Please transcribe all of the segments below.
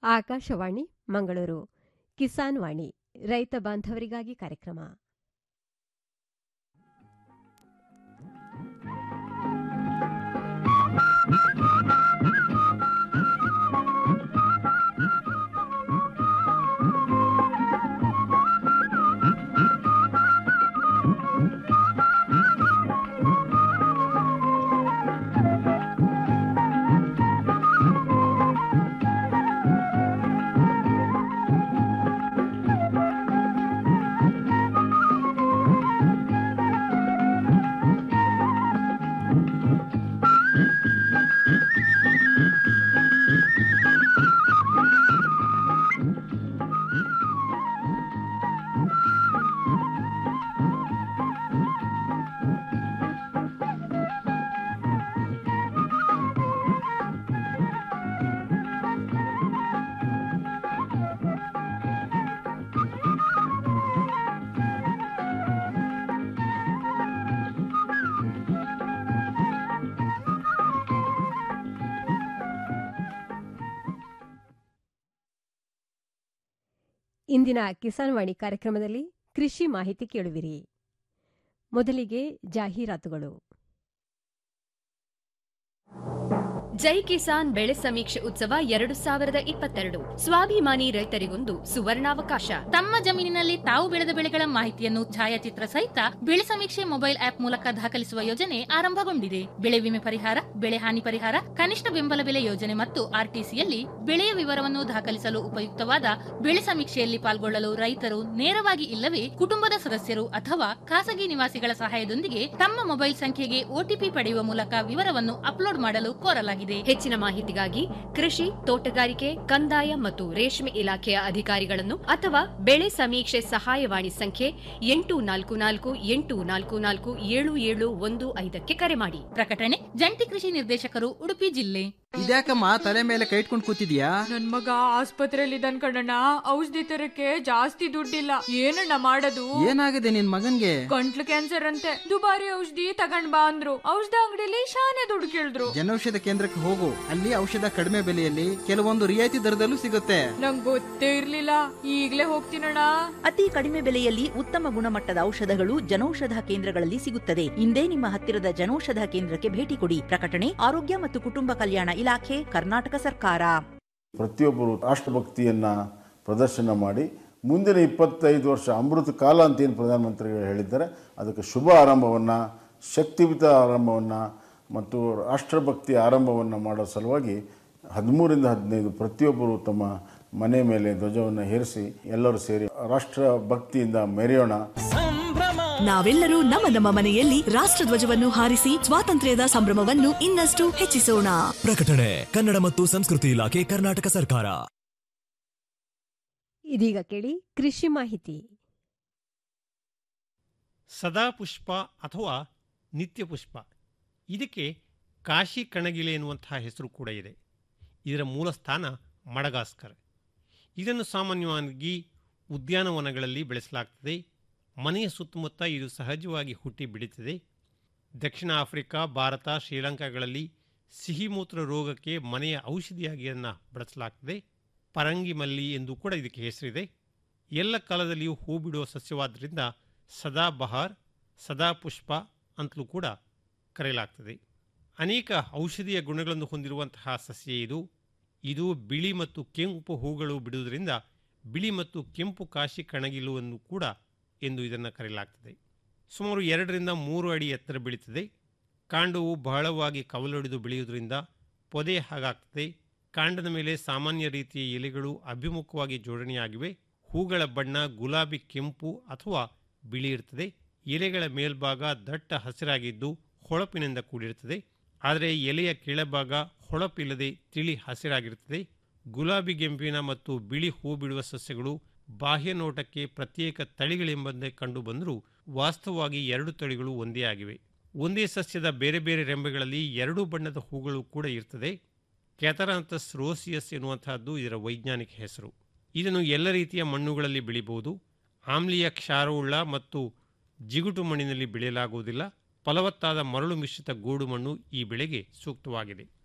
ಆಕಾಶವಾಣಿ ಮಂಗಳೂರು ಕಿಸಾನ್ ವಾಣಿ ರೈತ ಬಾಂಧವರಿಗಾಗಿ ಕಾರ್ಯಕ್ರಮ ಇಂದಿನ ಕಿಸಾನ್ ವಾಣಿ ಕಾರ್ಯಕ್ರಮದಲ್ಲಿ ಕೃಷಿ ಮಾಹಿತಿ ಕೇಳುವಿರಿ ಮೊದಲಿಗೆ ಜಾಹೀರಾತುಗಳು ಜೈ ಕಿಸಾನ್ ಬೆಳೆ ಸಮೀಕ್ಷೆ ಉತ್ಸವ ಎರಡು ಸಾವಿರದ ಇಪ್ಪತ್ತೆರಡು ಸ್ವಾಭಿಮಾನಿ ರೈತರಿಗೊಂದು ಸುವರ್ಣಾವಕಾಶ ತಮ್ಮ ಜಮೀನಿನಲ್ಲಿ ತಾವು ಬೆಳೆದ ಬೆಳೆಗಳ ಮಾಹಿತಿಯನ್ನು ಛಾಯಾಚಿತ್ರ ಸಹಿತ ಬೆಳೆ ಸಮೀಕ್ಷೆ ಮೊಬೈಲ್ ಆಪ್ ಮೂಲಕ ದಾಖಲಿಸುವ ಯೋಜನೆ ಆರಂಭಗೊಂಡಿದೆ ಬೆಳೆ ವಿಮೆ ಪರಿಹಾರ ಬೆಳೆ ಹಾನಿ ಪರಿಹಾರ ಕನಿಷ್ಠ ಬೆಂಬಲ ಬೆಲೆ ಯೋಜನೆ ಮತ್ತು ಆರ್ಟಿಸಿಯಲ್ಲಿ ಬೆಳೆಯ ವಿವರವನ್ನು ದಾಖಲಿಸಲು ಉಪಯುಕ್ತವಾದ ಬೆಳೆ ಸಮೀಕ್ಷೆಯಲ್ಲಿ ಪಾಲ್ಗೊಳ್ಳಲು ರೈತರು ನೇರವಾಗಿ ಇಲ್ಲವೇ ಕುಟುಂಬದ ಸದಸ್ಯರು ಅಥವಾ ಖಾಸಗಿ ನಿವಾಸಿಗಳ ಸಹಾಯದೊಂದಿಗೆ ತಮ್ಮ ಮೊಬೈಲ್ ಸಂಖ್ಯೆಗೆ ಒಟಿಪಿ ಪಡೆಯುವ ಮೂಲಕ ವಿವರವನ್ನು ಅಪ್ಲೋಡ್ ಮಾಡಲು ಕೋರಲಾಗಿದೆ ಹೆಚ್ಚಿನ ಮಾಹಿತಿಗಾಗಿ ಕೃಷಿ ತೋಟಗಾರಿಕೆ ಕಂದಾಯ ಮತ್ತು ರೇಷ್ಮೆ ಇಲಾಖೆಯ ಅಧಿಕಾರಿಗಳನ್ನು ಅಥವಾ ಬೆಳೆ ಸಮೀಕ್ಷೆ ಸಹಾಯವಾಣಿ ಸಂಖ್ಯೆ ಎಂಟು ನಾಲ್ಕು ನಾಲ್ಕು ಎಂಟು ನಾಲ್ಕು ನಾಲ್ಕು ಏಳು ಏಳು ಒಂದು ಐದಕ್ಕೆ ಕರೆ ಮಾಡಿ ಪ್ರಕಟಣೆ ಜಂಟಿ ಕೃಷಿ ನಿರ್ದೇಶಕರು ಉಡುಪಿ ಜಿಲ್ಲೆ ಇದ್ಯಾಕಮ್ಮ ತಲೆ ಮೇಲೆ ಕೈ ಇಟ್ಕೊಂಡು ಕೂತಿದ್ಯಾ ನನ್ ಮಗ ಆಸ್ಪತ್ರೆಯಲ್ಲಿ ಇದ್ದಾನ್ ಕಣಣ್ಣ ಔಷಧಿ ತರಕ್ಕೆ ಜಾಸ್ತಿ ದುಡ್ಡಿಲ್ಲ ಏನಣ್ಣ ಮಾಡೋದು ಏನಾಗಿದೆ ನಿನ್ ಮಗನ್ಗೆ ಗಂಟ್ಲು ಕ್ಯಾನ್ಸರ್ ಅಂತೆ ದುಬಾರಿ ಔಷಧಿ ತಗೊಂಡ್ ಬಾ ಅಂದ್ರು ಔಷಧ ಅಂಗಡಿಲಿ ಶಾನೆ ದುಡ್ಡು ಕೇಳಿದ್ರು ಜನೌಷಧ ಕೇಂದ್ರಕ್ಕೆ ಹೋಗು ಅಲ್ಲಿ ಔಷಧ ಕಡಿಮೆ ಬೆಲೆಯಲ್ಲಿ ಕೆಲವೊಂದು ರಿಯಾಯಿತಿ ದರದಲ್ಲೂ ಸಿಗುತ್ತೆ ನಂಗ್ ಗೊತ್ತೇ ಇರ್ಲಿಲ್ಲ ಈಗ್ಲೇ ಹೋಗ್ತೀನಣ್ಣ ಅತಿ ಕಡಿಮೆ ಬೆಲೆಯಲ್ಲಿ ಉತ್ತಮ ಗುಣಮಟ್ಟದ ಔಷಧಗಳು ಜನೌಷಧ ಕೇಂದ್ರಗಳಲ್ಲಿ ಸಿಗುತ್ತದೆ ಇಂದೇ ನಿಮ್ಮ ಹತ್ತಿರದ ಜನೌಷಧ ಕೇಂದ್ರಕ್ಕೆ ಭೇಟಿ ಕೊಡಿ ಪ್ರಕಟಣೆ ಆರೋಗ್ಯ ಮತ್ತು ಕುಟುಂಬ ಕಲ್ಯಾಣ ಇಲಾಖೆ ಕರ್ನಾಟಕ ಸರ್ಕಾರ ಪ್ರತಿಯೊಬ್ಬರು ರಾಷ್ಟ್ರಭಕ್ತಿಯನ್ನು ಪ್ರದರ್ಶನ ಮಾಡಿ ಮುಂದಿನ ಇಪ್ಪತ್ತೈದು ವರ್ಷ ಅಮೃತ ಕಾಲ ಅಂತ ಏನು ಪ್ರಧಾನಮಂತ್ರಿಗಳು ಹೇಳಿದ್ದಾರೆ ಅದಕ್ಕೆ ಶುಭ ಆರಂಭವನ್ನು ಶಕ್ತಿಯುತ ಆರಂಭವನ್ನು ಮತ್ತು ರಾಷ್ಟ್ರಭಕ್ತಿ ಆರಂಭವನ್ನು ಮಾಡೋ ಸಲುವಾಗಿ ಹದಿಮೂರಿಂದ ಹದಿನೈದು ಪ್ರತಿಯೊಬ್ಬರು ತಮ್ಮ ಮನೆ ಮೇಲೆ ಧ್ವಜವನ್ನು ಹೇರಿಸಿ ಎಲ್ಲರೂ ಸೇರಿ ರಾಷ್ಟ್ರ ಭಕ್ತಿಯಿಂದ ಮೆರೆಯೋಣ ನಾವೆಲ್ಲರೂ ನಮ್ಮ ನಮ್ಮ ಮನೆಯಲ್ಲಿ ರಾಷ್ಟ್ರಧ್ವಜವನ್ನು ಹಾರಿಸಿ ಸ್ವಾತಂತ್ರ್ಯದ ಸಂಭ್ರಮವನ್ನು ಇನ್ನಷ್ಟು ಹೆಚ್ಚಿಸೋಣ ಪ್ರಕಟಣೆ ಕನ್ನಡ ಮತ್ತು ಸಂಸ್ಕೃತಿ ಇಲಾಖೆ ಕರ್ನಾಟಕ ಸರ್ಕಾರ ಇದೀಗ ಕೇಳಿ ಕೃಷಿ ಮಾಹಿತಿ ಸದಾಪುಷ್ಪ ಅಥವಾ ನಿತ್ಯಪುಷ್ಪ ಇದಕ್ಕೆ ಕಾಶಿ ಕಣಗಿಲೆ ಎನ್ನುವಂತಹ ಹೆಸರು ಕೂಡ ಇದೆ ಇದರ ಮೂಲ ಸ್ಥಾನ ಮಡಗಾಸ್ಕರ್ ಇದನ್ನು ಸಾಮಾನ್ಯವಾಗಿ ಉದ್ಯಾನವನಗಳಲ್ಲಿ ಬೆಳೆಸಲಾಗ್ತದೆ ಮನೆಯ ಸುತ್ತಮುತ್ತ ಇದು ಸಹಜವಾಗಿ ಹುಟ್ಟಿ ಬೆಳೀತದೆ ದಕ್ಷಿಣ ಆಫ್ರಿಕಾ ಭಾರತ ಶ್ರೀಲಂಕಾಗಳಲ್ಲಿ ಸಿಹಿಮೂತ್ರ ರೋಗಕ್ಕೆ ಮನೆಯ ಔಷಧಿಯಾಗಿ ಅದನ್ನು ಬಳಸಲಾಗ್ತದೆ ಪರಂಗಿ ಮಲ್ಲಿ ಎಂದು ಕೂಡ ಇದಕ್ಕೆ ಹೆಸರಿದೆ ಎಲ್ಲ ಕಾಲದಲ್ಲಿಯೂ ಹೂ ಬಿಡುವ ಸಸ್ಯವಾದ್ದರಿಂದ ಸದಾ ಬಹಾರ್ ಸದಾ ಪುಷ್ಪ ಅಂತಲೂ ಕೂಡ ಕರೆಯಲಾಗ್ತದೆ ಅನೇಕ ಔಷಧೀಯ ಗುಣಗಳನ್ನು ಹೊಂದಿರುವಂತಹ ಸಸ್ಯ ಇದು ಇದು ಬಿಳಿ ಮತ್ತು ಕೆಂಪು ಹೂಗಳು ಬಿಡುವುದರಿಂದ ಬಿಳಿ ಮತ್ತು ಕೆಂಪು ಕಾಶಿ ಕಣಗಿಲುವನ್ನು ಕೂಡ ಎಂದು ಇದನ್ನು ಕರೆಯಲಾಗ್ತದೆ ಸುಮಾರು ಎರಡರಿಂದ ಮೂರು ಅಡಿ ಎತ್ತರ ಬೆಳೀತದೆ ಕಾಂಡವು ಬಹಳವಾಗಿ ಕವಲೊಡೆದು ಬೆಳೆಯುವುದರಿಂದ ಪೊದೆ ಹಾಗಾಗ್ತದೆ ಕಾಂಡದ ಮೇಲೆ ಸಾಮಾನ್ಯ ರೀತಿಯ ಎಲೆಗಳು ಅಭಿಮುಖವಾಗಿ ಜೋಡಣೆಯಾಗಿವೆ ಹೂಗಳ ಬಣ್ಣ ಗುಲಾಬಿ ಕೆಂಪು ಅಥವಾ ಬಿಳಿ ಇರ್ತದೆ ಎಲೆಗಳ ಮೇಲ್ಭಾಗ ದಟ್ಟ ಹಸಿರಾಗಿದ್ದು ಹೊಳಪಿನಿಂದ ಕೂಡಿರುತ್ತದೆ ಆದರೆ ಎಲೆಯ ಕೆಳಭಾಗ ಹೊಳಪಿಲ್ಲದೆ ತಿಳಿ ಹಸಿರಾಗಿರುತ್ತದೆ ಗುಲಾಬಿ ಗೆಂಪಿನ ಮತ್ತು ಬಿಳಿ ಹೂ ಬಿಡುವ ಸಸ್ಯಗಳು ಬಾಹ್ಯ ನೋಟಕ್ಕೆ ಪ್ರತ್ಯೇಕ ತಳಿಗಳೆಂಬಂತೆ ಕಂಡುಬಂದರೂ ವಾಸ್ತವವಾಗಿ ಎರಡು ತಳಿಗಳು ಒಂದೇ ಆಗಿವೆ ಒಂದೇ ಸಸ್ಯದ ಬೇರೆ ಬೇರೆ ರೆಂಬೆಗಳಲ್ಲಿ ಎರಡು ಬಣ್ಣದ ಹೂಗಳು ಕೂಡ ಇರ್ತದೆ ಕ್ಯಾಥರಾಂಥಸ್ ರೋಸಿಯಸ್ ಎನ್ನುವಂತಹದ್ದು ಇದರ ವೈಜ್ಞಾನಿಕ ಹೆಸರು ಇದನ್ನು ಎಲ್ಲ ರೀತಿಯ ಮಣ್ಣುಗಳಲ್ಲಿ ಬೆಳಿಬಹುದು ಆಮ್ಲೀಯ ಕ್ಷಾರವುಳ್ಳ ಮತ್ತು ಜಿಗುಟು ಮಣ್ಣಿನಲ್ಲಿ ಬೆಳೆಯಲಾಗುವುದಿಲ್ಲ ಫಲವತ್ತಾದ ಮರಳು ಮಿಶ್ರಿತ ಗೋಡು ಮಣ್ಣು ಈ ಬೆಳೆಗೆ ಸೂಕ್ತವಾಗಿದೆ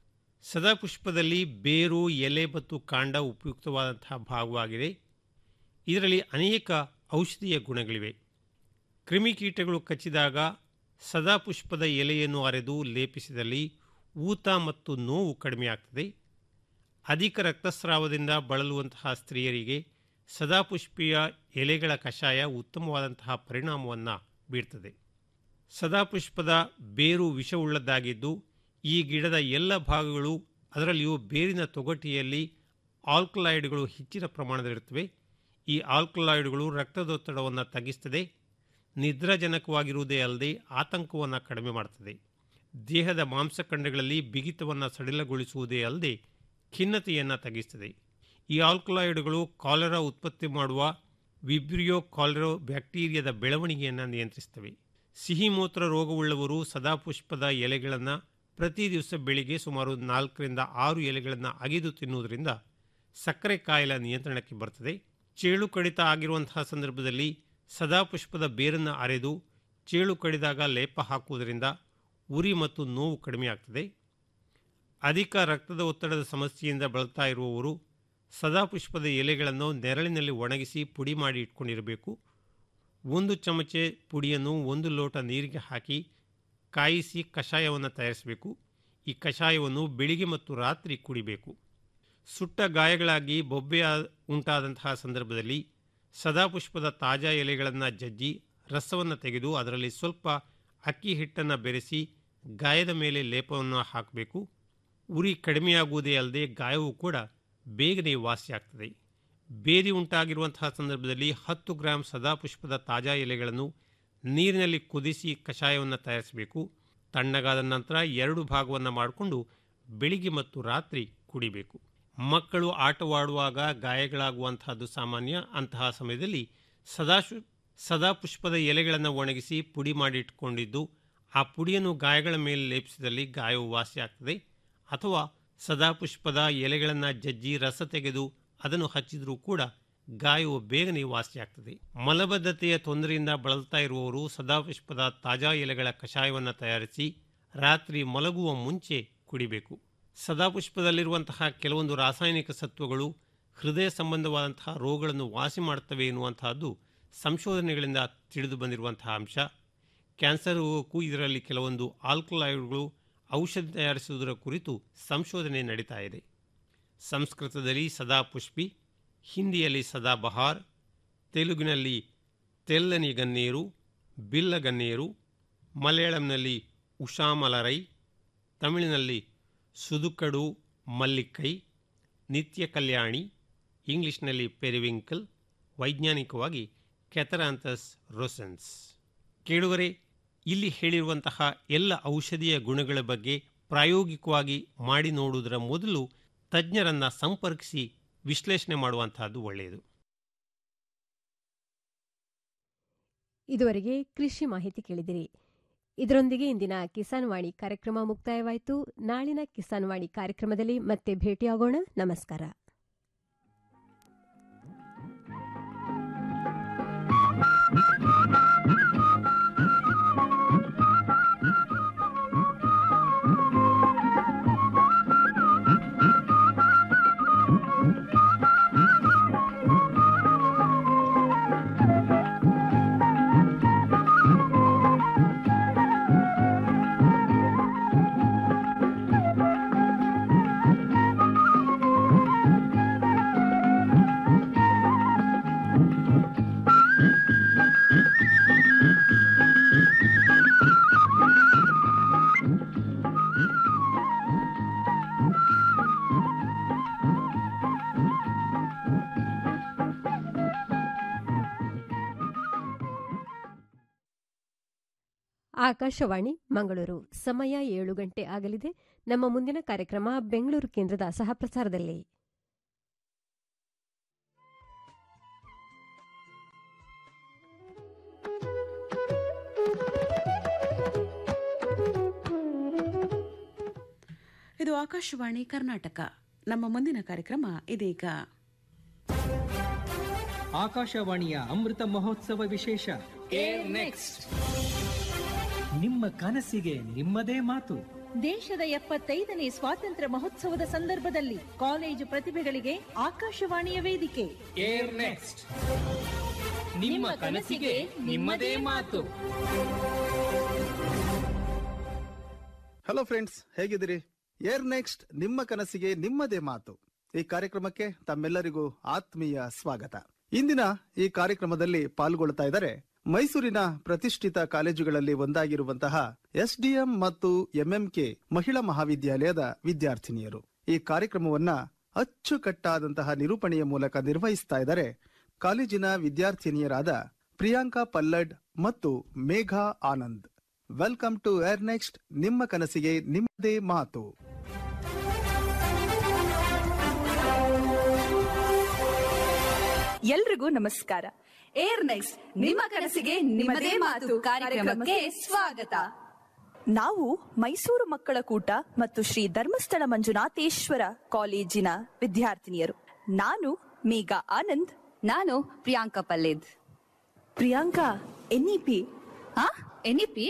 ಸದಾಪುಷ್ಪದಲ್ಲಿ ಬೇರು ಎಲೆ ಮತ್ತು ಕಾಂಡ ಉಪಯುಕ್ತವಾದಂತಹ ಭಾಗವಾಗಿದೆ ಇದರಲ್ಲಿ ಅನೇಕ ಔಷಧೀಯ ಗುಣಗಳಿವೆ ಕ್ರಿಮಿಕೀಟಗಳು ಕಚ್ಚಿದಾಗ ಸದಾಪುಷ್ಪದ ಎಲೆಯನ್ನು ಅರೆದು ಲೇಪಿಸಿದಲ್ಲಿ ಊತ ಮತ್ತು ನೋವು ಕಡಿಮೆಯಾಗ್ತದೆ ಅಧಿಕ ರಕ್ತಸ್ರಾವದಿಂದ ಬಳಲುವಂತಹ ಸ್ತ್ರೀಯರಿಗೆ ಸದಾಪುಷ್ಪಿಯ ಎಲೆಗಳ ಕಷಾಯ ಉತ್ತಮವಾದಂತಹ ಪರಿಣಾಮವನ್ನು ಬೀರ್ತದೆ ಸದಾಪುಷ್ಪದ ಬೇರು ವಿಷವುಳ್ಳದ್ದಾಗಿದ್ದು ಈ ಗಿಡದ ಎಲ್ಲ ಭಾಗಗಳು ಅದರಲ್ಲಿಯೂ ಬೇರಿನ ತೊಗಟಿಯಲ್ಲಿ ಆಲ್ಕಲಾಯ್ಡ್ಗಳು ಹೆಚ್ಚಿನ ಪ್ರಮಾಣದಲ್ಲಿರುತ್ತವೆ ಈ ಆಲ್ಕಲಾಯ್ಡ್ಗಳು ರಕ್ತದೊತ್ತಡವನ್ನು ತಗ್ಗಿಸ್ತದೆ ನಿದ್ರಾಜನಕವಾಗಿರುವುದೇ ಅಲ್ಲದೆ ಆತಂಕವನ್ನು ಕಡಿಮೆ ಮಾಡ್ತದೆ ದೇಹದ ಮಾಂಸಖಂಡಗಳಲ್ಲಿ ಬಿಗಿತವನ್ನು ಸಡಿಲಗೊಳಿಸುವುದೇ ಅಲ್ಲದೆ ಖಿನ್ನತೆಯನ್ನು ತಗ್ಗಿಸ್ತದೆ ಈ ಆಲ್ಕಲಾಯ್ಡ್ಗಳು ಕಾಲೆರಾ ಉತ್ಪತ್ತಿ ಮಾಡುವ ವಿಬ್ರಿಯೋ ಕಾಲೆರೋ ಬ್ಯಾಕ್ಟೀರಿಯಾದ ಬೆಳವಣಿಗೆಯನ್ನು ನಿಯಂತ್ರಿಸ್ತವೆ ಸಿಹಿ ಮೂತ್ರ ರೋಗವುಳ್ಳವರು ಸದಾಪುಷ್ಪದ ಎಲೆಗಳನ್ನು ಪ್ರತಿ ದಿವಸ ಬೆಳಿಗ್ಗೆ ಸುಮಾರು ನಾಲ್ಕರಿಂದ ಆರು ಎಲೆಗಳನ್ನು ಅಗೆದು ತಿನ್ನುವುದರಿಂದ ಸಕ್ಕರೆ ಕಾಯಿಲೆ ನಿಯಂತ್ರಣಕ್ಕೆ ಬರ್ತದೆ ಚೇಳು ಕಡಿತ ಆಗಿರುವಂತಹ ಸಂದರ್ಭದಲ್ಲಿ ಸದಾಪುಷ್ಪದ ಬೇರನ್ನು ಅರೆದು ಚೇಳು ಕಡಿದಾಗ ಲೇಪ ಹಾಕುವುದರಿಂದ ಉರಿ ಮತ್ತು ನೋವು ಕಡಿಮೆಯಾಗ್ತದೆ ಅಧಿಕ ರಕ್ತದ ಒತ್ತಡದ ಸಮಸ್ಯೆಯಿಂದ ಬಳಲ್ತಾ ಇರುವವರು ಸದಾಪುಷ್ಪದ ಎಲೆಗಳನ್ನು ನೆರಳಿನಲ್ಲಿ ಒಣಗಿಸಿ ಪುಡಿ ಮಾಡಿ ಇಟ್ಕೊಂಡಿರಬೇಕು ಒಂದು ಚಮಚೆ ಪುಡಿಯನ್ನು ಒಂದು ಲೋಟ ನೀರಿಗೆ ಹಾಕಿ ಕಾಯಿಸಿ ಕಷಾಯವನ್ನು ತಯಾರಿಸಬೇಕು ಈ ಕಷಾಯವನ್ನು ಬೆಳಿಗ್ಗೆ ಮತ್ತು ರಾತ್ರಿ ಕುಡಿಬೇಕು ಸುಟ್ಟ ಗಾಯಗಳಾಗಿ ಬೊಬ್ಬೆ ಉಂಟಾದಂತಹ ಸಂದರ್ಭದಲ್ಲಿ ಸದಾಪುಷ್ಪದ ತಾಜಾ ಎಲೆಗಳನ್ನು ಜಜ್ಜಿ ರಸವನ್ನು ತೆಗೆದು ಅದರಲ್ಲಿ ಸ್ವಲ್ಪ ಅಕ್ಕಿ ಹಿಟ್ಟನ್ನು ಬೆರೆಸಿ ಗಾಯದ ಮೇಲೆ ಲೇಪವನ್ನು ಹಾಕಬೇಕು ಉರಿ ಕಡಿಮೆಯಾಗುವುದೇ ಅಲ್ಲದೆ ಗಾಯವು ಕೂಡ ಬೇಗನೆ ವಾಸಿಯಾಗ್ತದೆ ಬೇದಿ ಉಂಟಾಗಿರುವಂತಹ ಸಂದರ್ಭದಲ್ಲಿ ಹತ್ತು ಗ್ರಾಂ ಸದಾಪುಷ್ಪದ ತಾಜಾ ಎಲೆಗಳನ್ನು ನೀರಿನಲ್ಲಿ ಕುದಿಸಿ ಕಷಾಯವನ್ನು ತಯಾರಿಸಬೇಕು ತಣ್ಣಗಾದ ನಂತರ ಎರಡು ಭಾಗವನ್ನು ಮಾಡಿಕೊಂಡು ಬೆಳಿಗ್ಗೆ ಮತ್ತು ರಾತ್ರಿ ಕುಡಿಬೇಕು ಮಕ್ಕಳು ಆಟವಾಡುವಾಗ ಗಾಯಗಳಾಗುವಂತಹದ್ದು ಸಾಮಾನ್ಯ ಅಂತಹ ಸಮಯದಲ್ಲಿ ಸದಾಶು ಸದಾಪುಷ್ಪದ ಎಲೆಗಳನ್ನು ಒಣಗಿಸಿ ಪುಡಿ ಮಾಡಿ ಇಟ್ಕೊಂಡಿದ್ದು ಆ ಪುಡಿಯನ್ನು ಗಾಯಗಳ ಮೇಲೆ ಲೇಪಿಸಿದಲ್ಲಿ ಗಾಯವು ವಾಸಿಯಾಗ್ತದೆ ಅಥವಾ ಸದಾಪುಷ್ಪದ ಎಲೆಗಳನ್ನು ಜಜ್ಜಿ ರಸ ತೆಗೆದು ಅದನ್ನು ಹಚ್ಚಿದರೂ ಕೂಡ ಗಾಯವು ಬೇಗನೆ ವಾಸಿಯಾಗ್ತದೆ ಮಲಬದ್ಧತೆಯ ತೊಂದರೆಯಿಂದ ಬಳಲ್ತಾ ಇರುವವರು ಸದಾಪುಷ್ಪದ ತಾಜಾ ಎಲೆಗಳ ಕಷಾಯವನ್ನು ತಯಾರಿಸಿ ರಾತ್ರಿ ಮಲಗುವ ಮುಂಚೆ ಕುಡಿಬೇಕು ಸದಾಪುಷ್ಪದಲ್ಲಿರುವಂತಹ ಕೆಲವೊಂದು ರಾಸಾಯನಿಕ ಸತ್ವಗಳು ಹೃದಯ ಸಂಬಂಧವಾದಂತಹ ರೋಗಗಳನ್ನು ವಾಸಿ ಮಾಡುತ್ತವೆ ಎನ್ನುವಂತಹದ್ದು ಸಂಶೋಧನೆಗಳಿಂದ ತಿಳಿದು ಬಂದಿರುವಂತಹ ಅಂಶ ಕ್ಯಾನ್ಸರ್ ರೋಗಕ್ಕೂ ಇದರಲ್ಲಿ ಕೆಲವೊಂದು ಆಲ್ಕಲಾಯ್ಡ್ಗಳು ಔಷಧ ತಯಾರಿಸುವುದರ ಕುರಿತು ಸಂಶೋಧನೆ ನಡೀತಾ ಇದೆ ಸಂಸ್ಕೃತದಲ್ಲಿ ಸದಾಪುಷ್ಪಿ ಹಿಂದಿಯಲ್ಲಿ ಸದಾಬಹಾರ್ ತೆಲುಗಿನಲ್ಲಿ ತೆಲ್ಲನಿ ಗನ್ನೇರು ಬಿಲ್ಲಗನ್ನೇರು ಮಲಯಾಳಂನಲ್ಲಿ ಉಷಾಮಲರೈ ತಮಿಳಿನಲ್ಲಿ ಸುದುಕಡು ಮಲ್ಲಿಕ್ಕೈ ನಿತ್ಯ ಕಲ್ಯಾಣಿ ಇಂಗ್ಲಿಷ್ನಲ್ಲಿ ಪೆರಿವಿಂಕಲ್ ವೈಜ್ಞಾನಿಕವಾಗಿ ಕೆಥರಾಂಥಸ್ ರೋಸೆನ್ಸ್ ಕೇಳುವರೆ ಇಲ್ಲಿ ಹೇಳಿರುವಂತಹ ಎಲ್ಲ ಔಷಧೀಯ ಗುಣಗಳ ಬಗ್ಗೆ ಪ್ರಾಯೋಗಿಕವಾಗಿ ಮಾಡಿ ನೋಡುವುದರ ಮೊದಲು ತಜ್ಞರನ್ನು ಸಂಪರ್ಕಿಸಿ ವಿಶ್ಲೇಷಣೆ ಮಾಡುವಂತಹದ್ದು ಒಳ್ಳೆಯದು ಇದುವರೆಗೆ ಕೃಷಿ ಮಾಹಿತಿ ಕೇಳಿದಿರಿ ಇದರೊಂದಿಗೆ ಇಂದಿನ ಕಿಸಾನ್ ವಾಣಿ ಕಾರ್ಯಕ್ರಮ ಮುಕ್ತಾಯವಾಯಿತು ನಾಳಿನ ಕಿಸಾನ್ ವಾಣಿ ಕಾರ್ಯಕ್ರಮದಲ್ಲಿ ಮತ್ತೆ ಭೇಟಿಯಾಗೋಣ ನಮಸ್ಕಾರ ಆಕಾಶವಾಣಿ ಮಂಗಳೂರು ಸಮಯ ಏಳು ಗಂಟೆ ಆಗಲಿದೆ ನಮ್ಮ ಮುಂದಿನ ಕಾರ್ಯಕ್ರಮ ಬೆಂಗಳೂರು ಕೇಂದ್ರದ ಸಹಪ್ರಸಾರದಲ್ಲಿ ಇದು ಆಕಾಶವಾಣಿ ಕರ್ನಾಟಕ ನಮ್ಮ ಮುಂದಿನ ಕಾರ್ಯಕ್ರಮ ಇದೀಗ ಆಕಾಶವಾಣಿಯ ಅಮೃತ ಮಹೋತ್ಸವ ವಿಶೇಷ ಏರ್ ನೆಕ್ಸ್ಟ್ ನಿಮ್ಮ ಕನಸಿಗೆ ನಿಮ್ಮದೇ ಮಾತು ದೇಶದ ಎಪ್ಪತ್ತೈದನೇ ಸ್ವಾತಂತ್ರ್ಯ ಮಹೋತ್ಸವದ ಸಂದರ್ಭದಲ್ಲಿ ಕಾಲೇಜು ಪ್ರತಿಭೆಗಳಿಗೆ ಆಕಾಶವಾಣಿಯ ವೇದಿಕೆ ಏರ್ ನೆಕ್ಸ್ಟ್ ನಿಮ್ಮ ಕನಸಿಗೆ ನಿಮ್ಮದೇ ಮಾತು ಹಲೋ ಫ್ರೆಂಡ್ಸ್ ಹೇಗಿದ್ದೀರಿ ಏರ್ ನೆಕ್ಸ್ಟ್ ನಿಮ್ಮ ಕನಸಿಗೆ ನಿಮ್ಮದೇ ಮಾತು ಈ ಕಾರ್ಯಕ್ರಮಕ್ಕೆ ತಮ್ಮೆಲ್ಲರಿಗೂ ಆತ್ಮೀಯ ಸ್ವಾಗತ ಇಂದಿನ ಈ ಕಾರ್ಯಕ್ರಮದಲ್ಲಿ ಪಾಲ್ಗೊಳ್ತಾ ಇದ್ದಾರೆ ಮೈಸೂರಿನ ಪ್ರತಿಷ್ಠಿತ ಕಾಲೇಜುಗಳಲ್ಲಿ ಒಂದಾಗಿರುವಂತಹ ಎಸ್ಡಿಎಂ ಮತ್ತು ಎಂಎಂಕೆ ಮಹಿಳಾ ಮಹಾವಿದ್ಯಾಲಯದ ವಿದ್ಯಾರ್ಥಿನಿಯರು ಈ ಕಾರ್ಯಕ್ರಮವನ್ನ ಅಚ್ಚುಕಟ್ಟಾದಂತಹ ನಿರೂಪಣೆಯ ಮೂಲಕ ನಿರ್ವಹಿಸ್ತಾ ಇದ್ದಾರೆ ಕಾಲೇಜಿನ ವಿದ್ಯಾರ್ಥಿನಿಯರಾದ ಪ್ರಿಯಾಂಕಾ ಪಲ್ಲಡ್ ಮತ್ತು Megha Anand welcome to air next ನಿಮ್ಮ ಕನಸಿಗೆ ನಿಮ್ಮದೇ ಮಾತು ಎಲ್ರಿಗೂ ನಮಸ್ಕಾರ ಏರ್ ನೆಕ್ಸ್ಟ್ ನಿಮ್ಮ ಕನಸಿಗೆ ನಿಮ್ಮದೇ ಮಾತು ಕಾರ್ಯಕ್ರಮಕ್ಕೆ ಸ್ವಾಗತ ನಾವು ಮೈಸೂರು ಮಕ್ಕಳ ಕೂಟ ಮತ್ತು ಶ್ರೀ ಧರ್ಮಸ್ಥಳ ಮಂಜುನಾಥೇಶ್ವರ ಕಾಲೇಜಿನ ವಿದ್ಯಾರ್ಥಿನಿಯರು ನಾನು ಮೇಘಾ ಆನಂದ್ ನಾನು Priyanka Palled Priyanka NEP NEP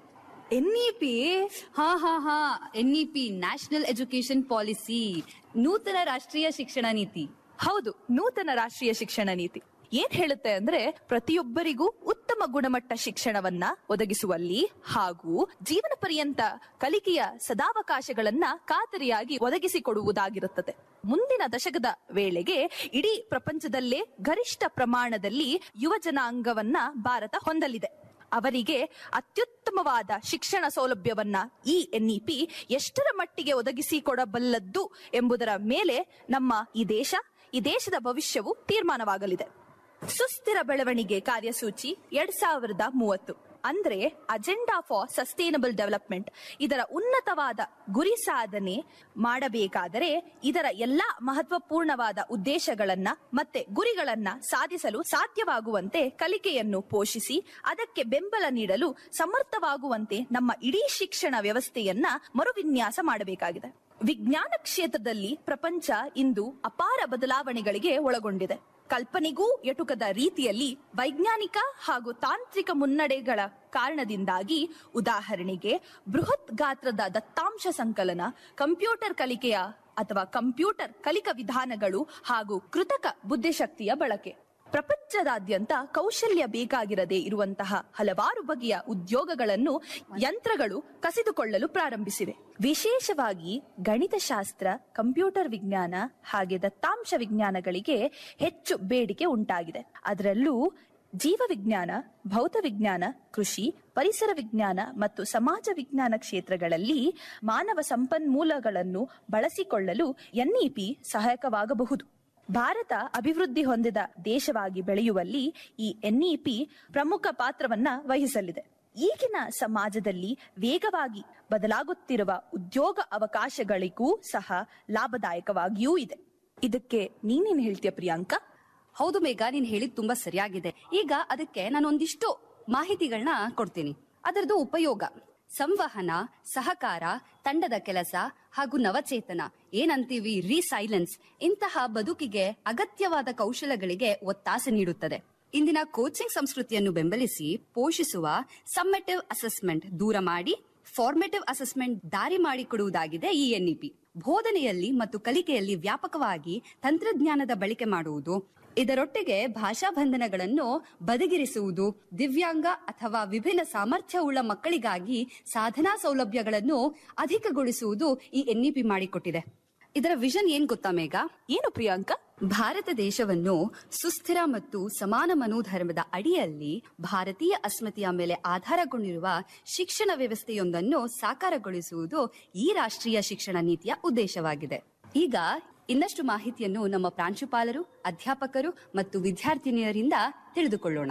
NEP ಹಾ ಹಾ ಹಾ ಎನ್ಇಪಿ ನ್ಯಾಷನಲ್ ಎಜುಕೇಶನ್ ಪಾಲಿಸಿ ನೂತನ ರಾಷ್ಟ್ರೀಯ ಶಿಕ್ಷಣ ನೀತಿ ಹೌದು ನೂತನ ರಾಷ್ಟ್ರೀಯ ಶಿಕ್ಷಣ ನೀತಿ ಏನ್ ಹೇಳುತ್ತೆ ಅಂದ್ರೆ ಪ್ರತಿಯೊಬ್ಬರಿಗೂ ಉತ್ತಮ ಗುಣಮಟ್ಟ ಶಿಕ್ಷಣವನ್ನ ಒದಗಿಸುವಲ್ಲಿ ಹಾಗೂ ಜೀವನ ಪರ್ಯಂತ ಕಲಿಕೆಯ ಸದಾವಕಾಶಗಳನ್ನ ಖಾತರಿಯಾಗಿ ಒದಗಿಸಿಕೊಡುವುದಾಗಿರುತ್ತದೆ ಮುಂದಿನ ದಶಕದ ವೇಳೆಗೆ ಇಡೀ ಪ್ರಪಂಚದಲ್ಲೇ ಗರಿಷ್ಠ ಪ್ರಮಾಣದಲ್ಲಿ ಯುವ ಜನಾಂಗವನ್ನ ಭಾರತ ಹೊಂದಲಿದೆ ಅವರಿಗೆ ಅತ್ಯುತ್ತಮವಾದ ಶಿಕ್ಷಣ ಸೌಲಭ್ಯವನ್ನ ಈ ಎನ್ಇಪಿ ಎಷ್ಟರ ಮಟ್ಟಿಗೆ ಒದಗಿಸಿಕೊಡಬಲ್ಲದ್ದು ಎಂಬುದರ ಮೇಲೆ ನಮ್ಮ ಈ ದೇಶ ಈ ದೇಶದ ಭವಿಷ್ಯವು ತೀರ್ಮಾನವಾಗಲಿದೆ ಸುಸ್ಥಿರ ಬೆಳವಣಿಗೆ ಕಾರ್ಯಸೂಚಿ ಎರಡ್ ಸಾವಿರದ ಮೂವತ್ತು ಅಂದ್ರೆ ಅಜೆಂಡಾ ಫಾರ್ ಸಸ್ಟೈನಬಲ್ ಡೆವಲಪ್ಮೆಂಟ್ ಇದರ ಉನ್ನತವಾದ ಗುರಿ ಸಾಧನೆ ಮಾಡಬೇಕಾದರೆ ಇದರ ಎಲ್ಲಾ ಮಹತ್ವಪೂರ್ಣವಾದ ಉದ್ದೇಶಗಳನ್ನ ಮತ್ತೆ ಗುರಿಗಳನ್ನ ಸಾಧಿಸಲು ಸಾಧ್ಯವಾಗುವಂತೆ ಕಲಿಕೆಯನ್ನು ಪೋಷಿಸಿ ಅದಕ್ಕೆ ಬೆಂಬಲ ನೀಡಲು ಸಮರ್ಥವಾಗುವಂತೆ ನಮ್ಮ ಇಡೀ ಶಿಕ್ಷಣ ವ್ಯವಸ್ಥೆಯನ್ನ ಮರುವಿನ್ಯಾಸ ಮಾಡಬೇಕಾಗಿದೆ ವಿಜ್ಞಾನ ಕ್ಷೇತ್ರದಲ್ಲಿ ಪ್ರಪಂಚ ಇಂದು ಅಪಾರ ಬದಲಾವಣೆಗಳಿಗೆ ಒಳಗೊಂಡಿದೆ ಕಲ್ಪನೆಗೂ ಎಟುಕದ ರೀತಿಯಲ್ಲಿ ವೈಜ್ಞಾನಿಕ ಹಾಗೂ ತಾಂತ್ರಿಕ ಮುನ್ನಡೆಗಳ ಕಾರಣದಿಂದಾಗಿ ಉದಾಹರಣೆಗೆ ಬೃಹತ್ ಗಾತ್ರದ ದತ್ತಾಂಶ ಸಂಕಲನ ಕಂಪ್ಯೂಟರ್ ಕಲಿಕೆಯ ಅಥವಾ ಕಂಪ್ಯೂಟರ್ ಕಲಿಕಾ ವಿಧಾನಗಳು ಹಾಗೂ ಕೃತಕ ಬುದ್ಧಿಶಕ್ತಿಯ ಬಳಕೆ ಪ್ರಪಂಚದಾದ್ಯಂತ ಕೌಶಲ್ಯ ಬೇಕಾಗಿರದೆ ಇರುವಂತಹ ಹಲವಾರು ಬಗೆಯ ಉದ್ಯೋಗಗಳನ್ನು ಯಂತ್ರಗಳು ಕಸಿದುಕೊಳ್ಳಲು ಪ್ರಾರಂಭಿಸಿವೆ ವಿಶೇಷವಾಗಿ ಗಣಿತಶಾಸ್ತ್ರ ಕಂಪ್ಯೂಟರ್ ವಿಜ್ಞಾನ ಹಾಗೆ ದತ್ತಾಂಶ ವಿಜ್ಞಾನಗಳಿಗೆ ಹೆಚ್ಚು ಬೇಡಿಕೆ ಉಂಟಾಗಿದೆ ಅದರಲ್ಲೂ ಜೀವ ವಿಜ್ಞಾನ ಭೌತ ವಿಜ್ಞಾನ ಕೃಷಿ ಪರಿಸರ ವಿಜ್ಞಾನ ಮತ್ತು ಸಮಾಜ ವಿಜ್ಞಾನ ಕ್ಷೇತ್ರಗಳಲ್ಲಿ ಮಾನವ ಸಂಪನ್ಮೂಲಗಳನ್ನು ಬಳಸಿಕೊಳ್ಳಲು ಎನ್ಇಪಿ ಸಹಾಯಕವಾಗಬಹುದು ಭಾರತ ಅಭಿವೃದ್ಧಿ ಹೊಂದಿದ ದೇಶವಾಗಿ ಬೆಳೆಯುವಲ್ಲಿ ಈ ಎನ್ಇಪಿ ಪ್ರಮುಖ ಪಾತ್ರವನ್ನ ವಹಿಸಲಿದೆ ಈಗಿನ ಸಮಾಜದಲ್ಲಿ ವೇಗವಾಗಿ ಬದಲಾಗುತ್ತಿರುವ ಉದ್ಯೋಗ ಅವಕಾಶಗಳಿಗೂ ಸಹ ಲಾಭದಾಯಕವಾಗಿಯೂ ಇದೆ ಇದಕ್ಕೆ ನೀನೇನ್ ಹೇಳ್ತೀಯ ಪ್ರಿಯಾಂಕಾ ಹೌದು ಮೇಘ ನೀನ್ ಹೇಳಿದ್ ತುಂಬಾ ಸರಿಯಾಗಿದೆ ಈಗ ಅದಕ್ಕೆ ನಾನು ಒಂದಿಷ್ಟು ಮಾಹಿತಿಗಳನ್ನ ಕೊಡ್ತೀನಿ ಅದರದ್ದು ಉಪಯೋಗ ಸಂವಹನ ಸಹಕಾರ ತಂಡದ ಕೆಲಸ ಹಾಗೂ ನವಚೇತನ ಏನಂತೀವಿ ರೀಸೈಲೆನ್ಸ್ ಇಂತಹ ಬದುಕಿಗೆ ಅಗತ್ಯವಾದ ಕೌಶಲಗಳಿಗೆ ಒತ್ತಾಸೆ ನೀಡುತ್ತದೆ ಇಂದಿನ ಕೋಚಿಂಗ್ ಸಂಸ್ಕೃತಿಯನ್ನು ಬೆಂಬಲಿಸಿ ಪೋಷಿಸುವ ಸಮ್ಮೆಟಿವ್ ಅಸೆಸ್ಮೆಂಟ್ ದೂರ ಮಾಡಿ ಫಾರ್ಮೇಟಿವ್ ಅಸೆಸ್ಮೆಂಟ್ ದಾರಿ ಮಾಡಿಕೊಡುವುದಾಗಿದೆ ಈ ಎನ್ಇಪಿ ಬೋಧನೆಯಲ್ಲಿ ಮತ್ತು ಕಲಿಕೆಯಲ್ಲಿ ವ್ಯಾಪಕವಾಗಿ ತಂತ್ರಜ್ಞಾನದ ಬಳಕೆ ಮಾಡುವುದು ಇದರೊಟ್ಟಿಗೆ ಭಾಷಾ ಬಂಧನಗಳನ್ನು ಬದಿಗಿರಿಸುವುದು ದಿವ್ಯಾಂಗ ಅಥವಾ ವಿಭಿನ್ನ ಸಾಮರ್ಥ್ಯವುಳ್ಳ ಮಕ್ಕಳಿಗಾಗಿ ಸಾಧನಾ ಸೌಲಭ್ಯಗಳನ್ನು ಅಧಿಕಗೊಳಿಸುವುದು ಈ ಎನ್ಇಪಿ ಮಾಡಿಕೊಟ್ಟಿದೆ ಇದರ ವಿಷನ್ ಏನ್ ಗೊತ್ತಾ ಮೇಘ ಏನು ಪ್ರಿಯಾಂಕ ಭಾರತ ದೇಶವನ್ನು ಸುಸ್ಥಿರ ಮತ್ತು ಸಮಾನ ಮನೋಧರ್ಮದ ಅಡಿಯಲ್ಲಿ ಭಾರತೀಯ ಅಸ್ಮಿತೆಯ ಮೇಲೆ ಆಧಾರಗೊಂಡಿರುವ ಶಿಕ್ಷಣ ವ್ಯವಸ್ಥೆಯೊಂದನ್ನು ಸಾಕಾರಗೊಳಿಸುವುದು ಈ ರಾಷ್ಟ್ರೀಯ ಶಿಕ್ಷಣ ನೀತಿಯ ಉದ್ದೇಶವಾಗಿದೆ ಈಗ ಇನ್ನಷ್ಟು ಮಾಹಿತಿಯನ್ನು ನಮ್ಮ ಪ್ರಾಂಶುಪಾಲರು ಅಧ್ಯಾಪಕರು ಮತ್ತು ವಿದ್ಯಾರ್ಥಿನಿಯರಿಂದ ತಿಳಿದುಕೊಳ್ಳೋಣ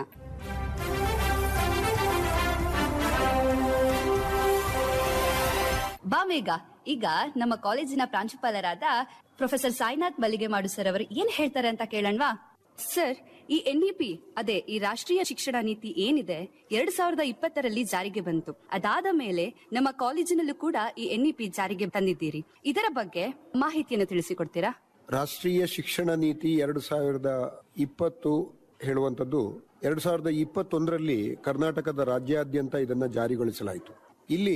ಬಾ ಮೇಘ ಈಗ ನಮ್ಮ ಕಾಲೇಜಿನ ಪ್ರಾಂಶುಪಾಲರಾದ ಪ್ರೊಫೆಸರ್ ಸಾಯಿನಾಥ್ ಮಲ್ಲಿಗೆ ಮಾಡು ಸರ್ ಅವರು ಏನ್ ಹೇಳ್ತಾರೆ ಅಂತ ಕೇಳಣ್ವಾ ಸರ್ ಈ ಎನ್ಇಪಿ ಅದೇ ಈ ರಾಷ್ಟ್ರೀಯ ಶಿಕ್ಷಣ ನೀತಿ ಏನಿದೆ ಎರಡ್ ಸಾವಿರದ ಇಪ್ಪತ್ತರಲ್ಲಿ ಜಾರಿಗೆ ಬಂತು ಅದಾದ ಮೇಲೆ ನಮ್ಮ ಕಾಲೇಜಿನಲ್ಲೂ ಕೂಡ ಈ ಎನ್ಇಪಿ ಜಾರಿಗೆ ತಂದಿದ್ದೀರಿ ಇದರ ಬಗ್ಗೆ ಮಾಹಿತಿಯನ್ನು ತಿಳಿಸಿಕೊಡ್ತೀರಾ ರಾಷ್ಟ್ರೀಯ ಶಿಕ್ಷಣ ನೀತಿ ಎರಡು ಸಾವಿರದ ಇಪ್ಪತ್ತು ಹೇಳುವಂಥದ್ದು ಎರಡು ಸಾವಿರದ ಇಪ್ಪತ್ತೊಂದರಲ್ಲಿ ಕರ್ನಾಟಕದ ರಾಜ್ಯಾದ್ಯಂತ ಇದನ್ನ ಜಾರಿಗೊಳಿಸಲಾಯಿತು ಇಲ್ಲಿ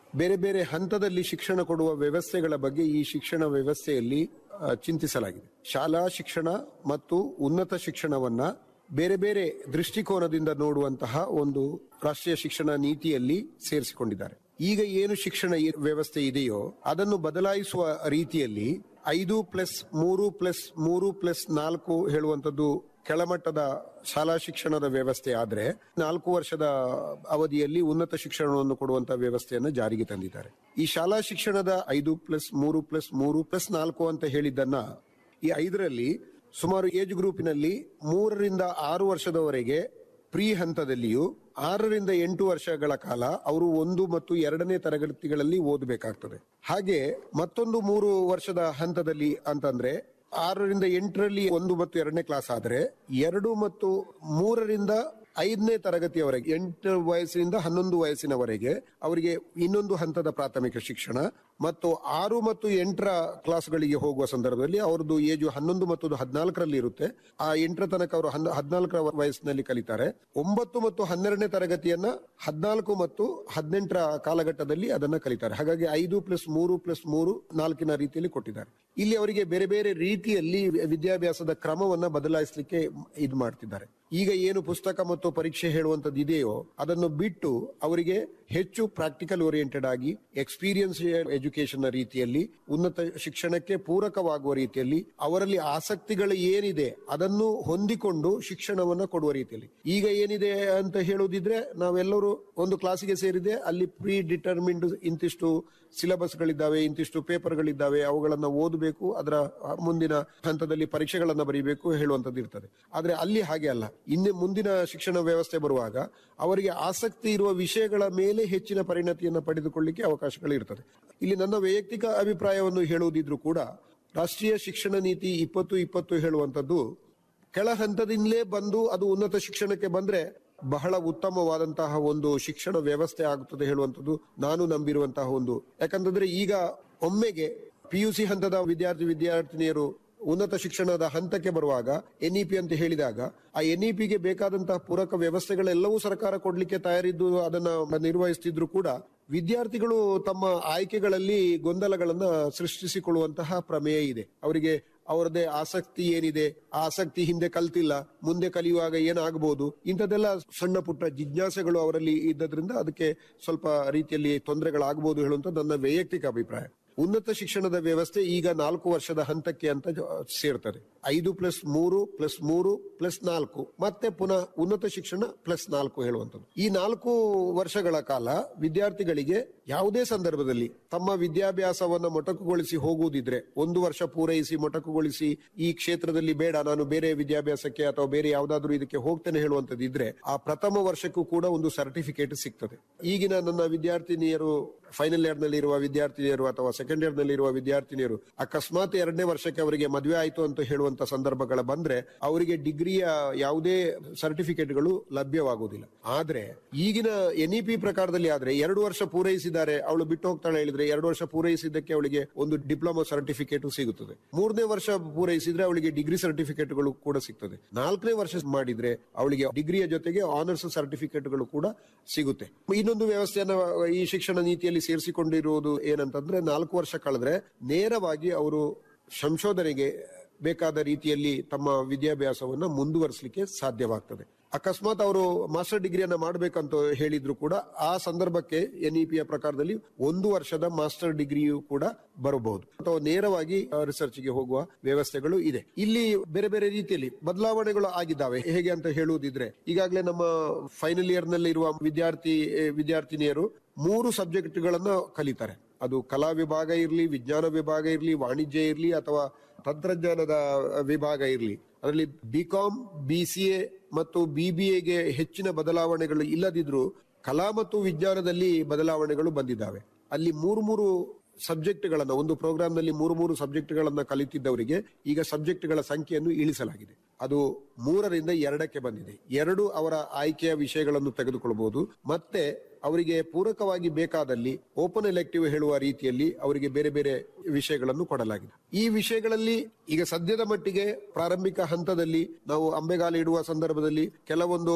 ಬೇರೆ ಬೇರೆ ಹಂತದಲ್ಲಿ ಶಿಕ್ಷಣ ಕೊಡುವ ವ್ಯವಸ್ಥೆಗಳ ಬಗ್ಗೆ ಈ ಶಿಕ್ಷಣ ವ್ಯವಸ್ಥೆಯಲ್ಲಿ ಆ, ಚಿಂತಿಸಲಾಗಿದೆ ಶಾಲಾ ಶಿಕ್ಷಣ ಮತ್ತು ಉನ್ನತ ಶಿಕ್ಷಣವನ್ನ ಬೇರೆ ಬೇರೆ ದೃಷ್ಟಿಕೋನದಿಂದ ನೋಡುವಂತಹ ಒಂದು ರಾಷ್ಟ್ರೀಯ ಶಿಕ್ಷಣ ನೀತಿಯಲ್ಲಿ ಸೇರಿಸಿಕೊಂಡಿದ್ದಾರೆ ಈಗ ಏನು ಶಿಕ್ಷಣ ಈ ವ್ಯವಸ್ಥೆ ಇದೆಯೋ ಅದನ್ನು ಬದಲಾಯಿಸುವ ರೀತಿಯಲ್ಲಿ ಐದು ಪ್ಲಸ್ ಮೂರು ಪ್ಲಸ್ ಮೂರು ಪ್ಲಸ್ ನಾಲ್ಕು ಹೇಳುವಂತದ್ದು ಕೆಳಮಟ್ಟದ ಶಾಲಾ ಶಿಕ್ಷಣದ ವ್ಯವಸ್ಥೆ ಆದ್ರೆ ನಾಲ್ಕು ವರ್ಷದ ಅವಧಿಯಲ್ಲಿ ಉನ್ನತ ಶಿಕ್ಷಣವನ್ನು ಕೊಡುವಂತಹ ವ್ಯವಸ್ಥೆಯನ್ನು ಜಾರಿಗೆ ತಂದಿದ್ದಾರೆ ಈ ಶಾಲಾ ಶಿಕ್ಷಣದ ಐದು ಪ್ಲಸ್ ಮೂರು ಪ್ಲಸ್ ಮೂರು ಪ್ಲಸ್ ನಾಲ್ಕು ಅಂತ ಹೇಳಿದ್ದನ್ನ ಈ ಐದರಲ್ಲಿ ಸುಮಾರು ಏಜ್ ಗ್ರೂಪಿನಲ್ಲಿ ಮೂರರಿಂದ ಆರು ವರ್ಷದವರೆಗೆ ಪ್ರೀ ಹಂತದಲ್ಲಿಯೂ ಆರರಿಂದ ಎಂಟು ವರ್ಷಗಳ ಕಾಲ ಅವರು ಒಂದು ಮತ್ತು ಎರಡನೇ ತರಗತಿಗಳಲ್ಲಿ ಓದಬೇಕಾಗ್ತದೆ ಹಾಗೆ ಮತ್ತೊಂದು ಮೂರು ವರ್ಷದ ಹಂತದಲ್ಲಿ ಅಂತಂದ್ರೆ ಆರರಿಂದ ಎಂಟರಲ್ಲಿ ಒಂದು ಮತ್ತು ಎರಡನೇ ಕ್ಲಾಸ್ ಆದ್ರೆ ಎರಡು ಮತ್ತು ಮೂರರಿಂದ ಐದನೇ ತರಗತಿಯವರೆಗೆ ಎಂಟು ವಯಸ್ಸಿನಿಂದ ಹನ್ನೊಂದು ವಯಸ್ಸಿನವರೆಗೆ ಅವರಿಗೆ ಇನ್ನೊಂದು ಹಂತದ ಪ್ರಾಥಮಿಕ ಶಿಕ್ಷಣ ಮತ್ತು ಆರು ಮತ್ತು ಎಂಟರ ಕ್ಲಾಸ್ಗಳಿಗೆ ಹೋಗುವ ಸಂದರ್ಭದಲ್ಲಿ ಅವ್ರದ್ದು ಏಜು ಹನ್ನೊಂದು ಮತ್ತು ಹದಿನಾಲ್ಕರಲ್ಲಿ ಇರುತ್ತೆ ಆ ಎಂಟರ ತನಕ ಅವರು ಹನ್ನ ಹದಿನಾಲ್ಕರ ವಯಸ್ಸಿನಲ್ಲಿ ಕಲಿತಾರೆ ಒಂಬತ್ತು ಮತ್ತು ಹನ್ನೆರಡನೇ ತರಗತಿಯನ್ನ ಹದಿನಾಲ್ಕು ಮತ್ತು ಹದಿನೆಂಟರ ಕಾಲಘಟ್ಟದಲ್ಲಿ ಅದನ್ನ ಕಲಿತಾರೆ ಹಾಗಾಗಿ ಐದು ಪ್ಲಸ್ ಮೂರು ಪ್ಲಸ್ ಮೂರು ನಾಲ್ಕಿನ ರೀತಿಯಲ್ಲಿ ಕೊಟ್ಟಿದ್ದಾರೆ ಇಲ್ಲಿ ಅವರಿಗೆ ಬೇರೆ ಬೇರೆ ರೀತಿಯಲ್ಲಿ ವಿದ್ಯಾಭ್ಯಾಸದ ಕ್ರಮವನ್ನ ಬದಲಾಯಿಸಲಿಕ್ಕೆ ಇದು ಮಾಡ್ತಿದ್ದಾರೆ ಈಗ ಏನು ಪುಸ್ತಕ ಮತ್ತು ಪರೀಕ್ಷೆ ಹೇಳುವಂತದ್ದು ಇದೆಯೋ ಅದನ್ನು ಬಿಟ್ಟು ಅವರಿಗೆ ಹೆಚ್ಚು ಪ್ರಾಕ್ಟಿಕಲ್ ಓರಿಯೆಂಟೆಡ್ ಆಗಿ ಎಕ್ಸ್ಪೀರಿಯನ್ಸ್ ಎಜುಕೇಶನ್ ರೀತಿಯಲ್ಲಿ ಉನ್ನತ ಶಿಕ್ಷಣಕ್ಕೆ ಪೂರಕವಾಗುವ ರೀತಿಯಲ್ಲಿ ಅವರಲ್ಲಿ ಆಸಕ್ತಿಗಳು ಏನಿದೆ ಅದನ್ನು ಹೊಂದಿಕೊಂಡು ಶಿಕ್ಷಣವನ್ನ ಕೊಡುವ ರೀತಿಯಲ್ಲಿ ಈಗ ಏನಿದೆ ಅಂತ ಹೇಳುವುದಿದ್ರೆ ನಾವೆಲ್ಲರೂ ಒಂದು ಕ್ಲಾಸಿಗೆ ಸೇರಿದೆ ಅಲ್ಲಿ ಪ್ರೀ ಡಿಟರ್ಮಿಂಡ್ ಇಂತಿಷ್ಟು ಸಿಲೆಬಸ್ಗಳಿದ್ದಾವೆ ಇಂತಿಷ್ಟು ಪೇಪರ್ಗಳಿದ್ದಾವೆ ಅವುಗಳನ್ನ ಓದಬೇಕು ಅದರ ಮುಂದಿನ ಹಂತದಲ್ಲಿ ಪರೀಕ್ಷೆಗಳನ್ನ ಬರೀಬೇಕು ಹೇಳುವಂತದ್ದು ಇರ್ತದೆ ಆದ್ರೆ ಅಲ್ಲಿ ಹಾಗೆ ಅಲ್ಲ ಇನ್ನು ಮುಂದಿನ ಶಿಕ್ಷಣ ವ್ಯವಸ್ಥೆ ಬರುವಾಗ ಅವರಿಗೆ ಆಸಕ್ತಿ ಇರುವ ವಿಷಯಗಳ ಮೇಲೆ ಹೆಚ್ಚಿನ ಪರಿಣತಿಯನ್ನು ಪಡೆದುಕೊಳ್ಳಿಕ್ಕೆ ಅವಕಾಶಗಳು ಇರ್ತದೆ ಇಲ್ಲಿ ನನ್ನ ವೈಯಕ್ತಿಕ ಅಭಿಪ್ರಾಯವನ್ನು ಹೇಳುವುದಿದ್ರು ಕೂಡ ರಾಷ್ಟ್ರೀಯ ಶಿಕ್ಷಣ ನೀತಿ ಇಪ್ಪತ್ತು ಇಪ್ಪತ್ತು ಹೇಳುವಂತದ್ದು ಕೆಳ ಹಂತದಿಂದಲೇ ಬಂದು ಅದು ಉನ್ನತ ಶಿಕ್ಷಣಕ್ಕೆ ಬಂದ್ರೆ ಬಹಳ ಉತ್ತಮವಾದಂತಹ ಒಂದು ಶಿಕ್ಷಣ ವ್ಯವಸ್ಥೆ ಆಗುತ್ತದೆ ಹೇಳುವಂತದ್ದು ನಾನು ನಂಬಿರುವಂತಹ ಒಂದು ಯಾಕಂತಂದ್ರೆ ಈಗ ಒಮ್ಮೆಗೆ ಪಿ ಯು ಸಿ ಹಂತದ ವಿದ್ಯಾರ್ಥಿ ವಿದ್ಯಾರ್ಥಿನಿಯರು ಉನ್ನತ ಶಿಕ್ಷಣದ ಹಂತಕ್ಕೆ ಬರುವಾಗ ಎನ್ಇಪಿ ಅಂತ ಹೇಳಿದಾಗ ಆ ಎನ್ಇಪಿಗೆ ಬೇಕಾದಂತಹ ಪೂರಕ ವ್ಯವಸ್ಥೆಗಳೆಲ್ಲವೂ ಸರ್ಕಾರ ಕೊಡ್ಲಿಕ್ಕೆ ತಯಾರಿದ್ದು ಅದನ್ನ ನಿರ್ವಹಿಸ್ತಿದ್ರು ಕೂಡ ವಿದ್ಯಾರ್ಥಿಗಳು ತಮ್ಮ ಆಯ್ಕೆಗಳಲ್ಲಿ ಗೊಂದಲಗಳನ್ನ ಸೃಷ್ಟಿಸಿಕೊಳ್ಳುವಂತಹ ಪ್ರಮೇಯ ಇದೆ ಅವರಿಗೆ ಅವರದೇ ಆಸಕ್ತಿ ಏನಿದೆ ಆ ಆಸಕ್ತಿ ಹಿಂದೆ ಕಲ್ತಿಲ್ಲ ಮುಂದೆ ಕಲಿಯುವಾಗ ಏನಾಗಬಹುದು ಇಂಥದ್ದೆಲ್ಲ ಸಣ್ಣ ಪುಟ್ಟ ಜಿಜ್ಞಾಸೆಗಳು ಅವರಲ್ಲಿ ಇದ್ದದ್ರಿಂದ ಅದಕ್ಕೆ ಸ್ವಲ್ಪ ರೀತಿಯಲ್ಲಿ ತೊಂದರೆಗಳಾಗಬಹುದು ಹೇಳುವಂತ ನನ್ನ ವೈಯಕ್ತಿಕ ಅಭಿಪ್ರಾಯ ಉನ್ನತ ಶಿಕ್ಷಣದ ವ್ಯವಸ್ಥೆ ಈಗ ನಾಲ್ಕು ವರ್ಷದ ಹಂತಕ್ಕೆ ಅಂತ ಜ- ಸೇರ್ತದೆ ಐದು ಪ್ಲಸ್ ಮೂರು ಪ್ಲಸ್ ಮೂರು ಪ್ಲಸ್ ನಾಲ್ಕು ಮತ್ತೆ ಪುನಃ ಉನ್ನತ ಶಿಕ್ಷಣ ಪ್ಲಸ್ ನಾಲ್ಕು ಹೇಳುವಂಥದ್ದು ಈ ನಾಲ್ಕು ವರ್ಷಗಳ ಕಾಲ ವಿದ್ಯಾರ್ಥಿಗಳಿಗೆ ಯಾವುದೇ ಸಂದರ್ಭದಲ್ಲಿ ತಮ್ಮ ವಿದ್ಯಾಭ್ಯಾಸವನ್ನ ಮೊಟಕುಗೊಳಿಸಿ ಹೋಗುವುದಿದ್ರೆ ಒಂದು ವರ್ಷ ಪೂರೈಸಿ ಮೊಟಕುಗೊಳಿಸಿ ಈ ಕ್ಷೇತ್ರದಲ್ಲಿ ಬೇಡ ನಾನು ಬೇರೆ ವಿದ್ಯಾಭ್ಯಾಸಕ್ಕೆ ಅಥವಾ ಬೇರೆ ಯಾವುದಾದ್ರೂ ಇದಕ್ಕೆ ಹೋಗ್ತೇನೆ ಹೇಳುವಂತದ್ದು ಇದ್ರೆ ಆ ಪ್ರಥಮ ವರ್ಷಕ್ಕೂ ಕೂಡ ಒಂದು ಸರ್ಟಿಫಿಕೇಟ್ ಸಿಗ್ತದೆ ಈಗಿನ ನನ್ನ ವಿದ್ಯಾರ್ಥಿನಿಯರು ಫೈನಲ್ ಇಯರ್ ನಲ್ಲಿ ಇರುವ ವಿದ್ಯಾರ್ಥಿನಿಯರು ಅಥವಾ ಸೆಕೆಂಡ್ ಇಯರ್ ನಲ್ಲಿ ಇರುವ ವಿದ್ಯಾರ್ಥಿನಿಯರು ಅಕಸ್ಮಾತ್ ಎರಡನೇ ವರ್ಷಕ್ಕೆ ಅವರಿಗೆ ಮದುವೆ ಆಯ್ತು ಅಂತ ಹೇಳುವಂತ ಸಂದರ್ಭಗಳ ಬಂದ್ರೆ ಅವರಿಗೆ ಡಿಗ್ರಿಯ ಯಾವುದೇ ಸರ್ಟಿಫಿಕೇಟ್ಗಳು ಲಭ್ಯವಾಗುವುದಿಲ್ಲ ಆದ್ರೆ ಈಗಿನ ಎನ್ಇಪಿ ಪ್ರಕಾರದಲ್ಲಿ ಆದ್ರೆ ಎರಡು ವರ್ಷ ಪೂರೈಸಿದ್ದಾರೆ ಅವಳು ಬಿಟ್ಟು ಹೋಗ್ತಾಳೆ ಹೇಳಿದ್ರೆ ಎರಡು ವರ್ಷ ಪೂರೈಸಿದ್ದಕ್ಕೆ ಅವಳಿಗೆ ಒಂದು ಡಿಪ್ಲೊಮಾ ಸರ್ಟಿಫಿಕೇಟ್ ಸಿಗುತ್ತದೆ ಮೂರನೇ ವರ್ಷ ಪೂರೈಸಿದ್ರೆ ಅವಳಿಗೆ ಡಿಗ್ರಿ ಸರ್ಟಿಫಿಕೇಟ್ಗಳು ಕೂಡ ಸಿಗ್ತದೆ ನಾಲ್ಕನೇ ವರ್ಷ ಮಾಡಿದ್ರೆ ಅವಳಿಗೆ ಡಿಗ್ರಿಯ ಜೊತೆಗೆ ಆನರ್ಸ್ ಸರ್ಟಿಫಿಕೇಟ್ಗಳು ಕೂಡ ಸಿಗುತ್ತೆ ಇನ್ನೊಂದು ವ್ಯವಸ್ಥೆಯನ್ನ ಈ ಶಿಕ್ಷಣ ನೀತಿಯಲ್ಲಿ ಸೇರಿಸಿಕೊಂಡಿರುವುದು ಏನಂತಂದ್ರೆ ನಾಲ್ಕು ವರ್ಷ ಕಳೆದ್ರೆ ನೇರವಾಗಿ ಅವರು ಸಂಶೋಧನೆಗೆ ಬೇಕಾದ ರೀತಿಯಲ್ಲಿ ತಮ್ಮ ವಿದ್ಯಾಭ್ಯಾಸವನ್ನ ಮುಂದುವರಿಸಲಿಕ್ಕೆ ಸಾಧ್ಯವಾಗ್ತದೆ ಅಕಸ್ಮಾತ್ ಅವರು ಮಾಸ್ಟರ್ ಡಿಗ್ರಿಯನ್ನ ಮಾಡಬೇಕಂತ ಹೇಳಿದ್ರು ಕೂಡ ಆ ಸಂದರ್ಭಕ್ಕೆ ಎನ್ಇಪಿಯ ಪ್ರಕಾರದಲ್ಲಿ ಒಂದು ವರ್ಷದ ಮಾಸ್ಟರ್ ಡಿಗ್ರಿಯು ಕೂಡ ಬರಬಹುದು ಅಥವಾ ನೇರವಾಗಿ ರಿಸರ್ಚ್ಗೆ ಹೋಗುವ ವ್ಯವಸ್ಥೆಗಳು ಇದೆ ಇಲ್ಲಿ ಬೇರೆ ಬೇರೆ ರೀತಿಯಲ್ಲಿ ಬದಲಾವಣೆಗಳು ಆಗಿದ್ದಾವೆ ಹೇಗೆ ಅಂತ ಹೇಳುವುದಿದ್ರೆ ಈಗಾಗಲೇ ನಮ್ಮ ಫೈನಲ್ ಇಯರ್ ನಲ್ಲಿ ಇರುವ ವಿದ್ಯಾರ್ಥಿ ವಿದ್ಯಾರ್ಥಿನಿಯರು ಮೂರು ಸಬ್ಜೆಕ್ಟ್ಗಳನ್ನ ಕಲಿತಾರೆ ಅದು ಕಲಾ ವಿಭಾಗ ಇರಲಿ ವಿಜ್ಞಾನ ವಿಭಾಗ ಇರಲಿ ವಾಣಿಜ್ಯ ಇರಲಿ ಅಥವಾ ತಂತ್ರಜ್ಞಾನದ ವಿಭಾಗ ಇರಲಿ ಅದರಲ್ಲಿ ಬಿಕಾಂ ಬಿ ಸಿ ಎ ಮತ್ತು ಬಿಬಿಎಗೆ ಹೆಚ್ಚಿನ ಬದಲಾವಣೆಗಳು ಇಲ್ಲದಿದ್ರೂ ಕಲಾ ಮತ್ತು ವಿಜ್ಞಾನದಲ್ಲಿ ಬದಲಾವಣೆಗಳು ಬಂದಿದ್ದಾವೆ ಅಲ್ಲಿ ಮೂರು ಮೂರು ಸಬ್ಜೆಕ್ಟ್ಗಳನ್ನ ಒಂದು ಪ್ರೋಗ್ರಾಮ್ ನಲ್ಲಿ ಮೂರು ಮೂರು ಸಬ್ಜೆಕ್ಟ್ಗಳನ್ನ ಕಲಿತಿದ್ದವರಿಗೆ ಈಗ ಸಬ್ಜೆಕ್ಟ್ಗಳ ಸಂಖ್ಯೆಯನ್ನು ಇಳಿಸಲಾಗಿದೆ ಅದು ಮೂರರಿಂದ ಎರಡಕ್ಕೆ ಬಂದಿದೆ ಎರಡು ಅವರ ಆಯ್ಕೆಯ ವಿಷಯಗಳನ್ನು ತೆಗೆದುಕೊಳ್ಳಬಹುದು ಮತ್ತೆ ಅವರಿಗೆ ಪೂರಕವಾಗಿ ಬೇಕಾದಲ್ಲಿ ಓಪನ್ ಎಲೆಕ್ಟಿವ್ ಹೇಳುವ ರೀತಿಯಲ್ಲಿ ಅವರಿಗೆ ಬೇರೆ ಬೇರೆ ವಿಷಯಗಳನ್ನು ಕೊಡಲಾಗಿದೆ ಈ ವಿಷಯಗಳಲ್ಲಿ ಈಗ ಸದ್ಯದ ಮಟ್ಟಿಗೆ ಪ್ರಾರಂಭಿಕ ಹಂತದಲ್ಲಿ ನಾವು ಅಂಬೆಗಾಲು ಇಡುವ ಸಂದರ್ಭದಲ್ಲಿ ಕೆಲವೊಂದು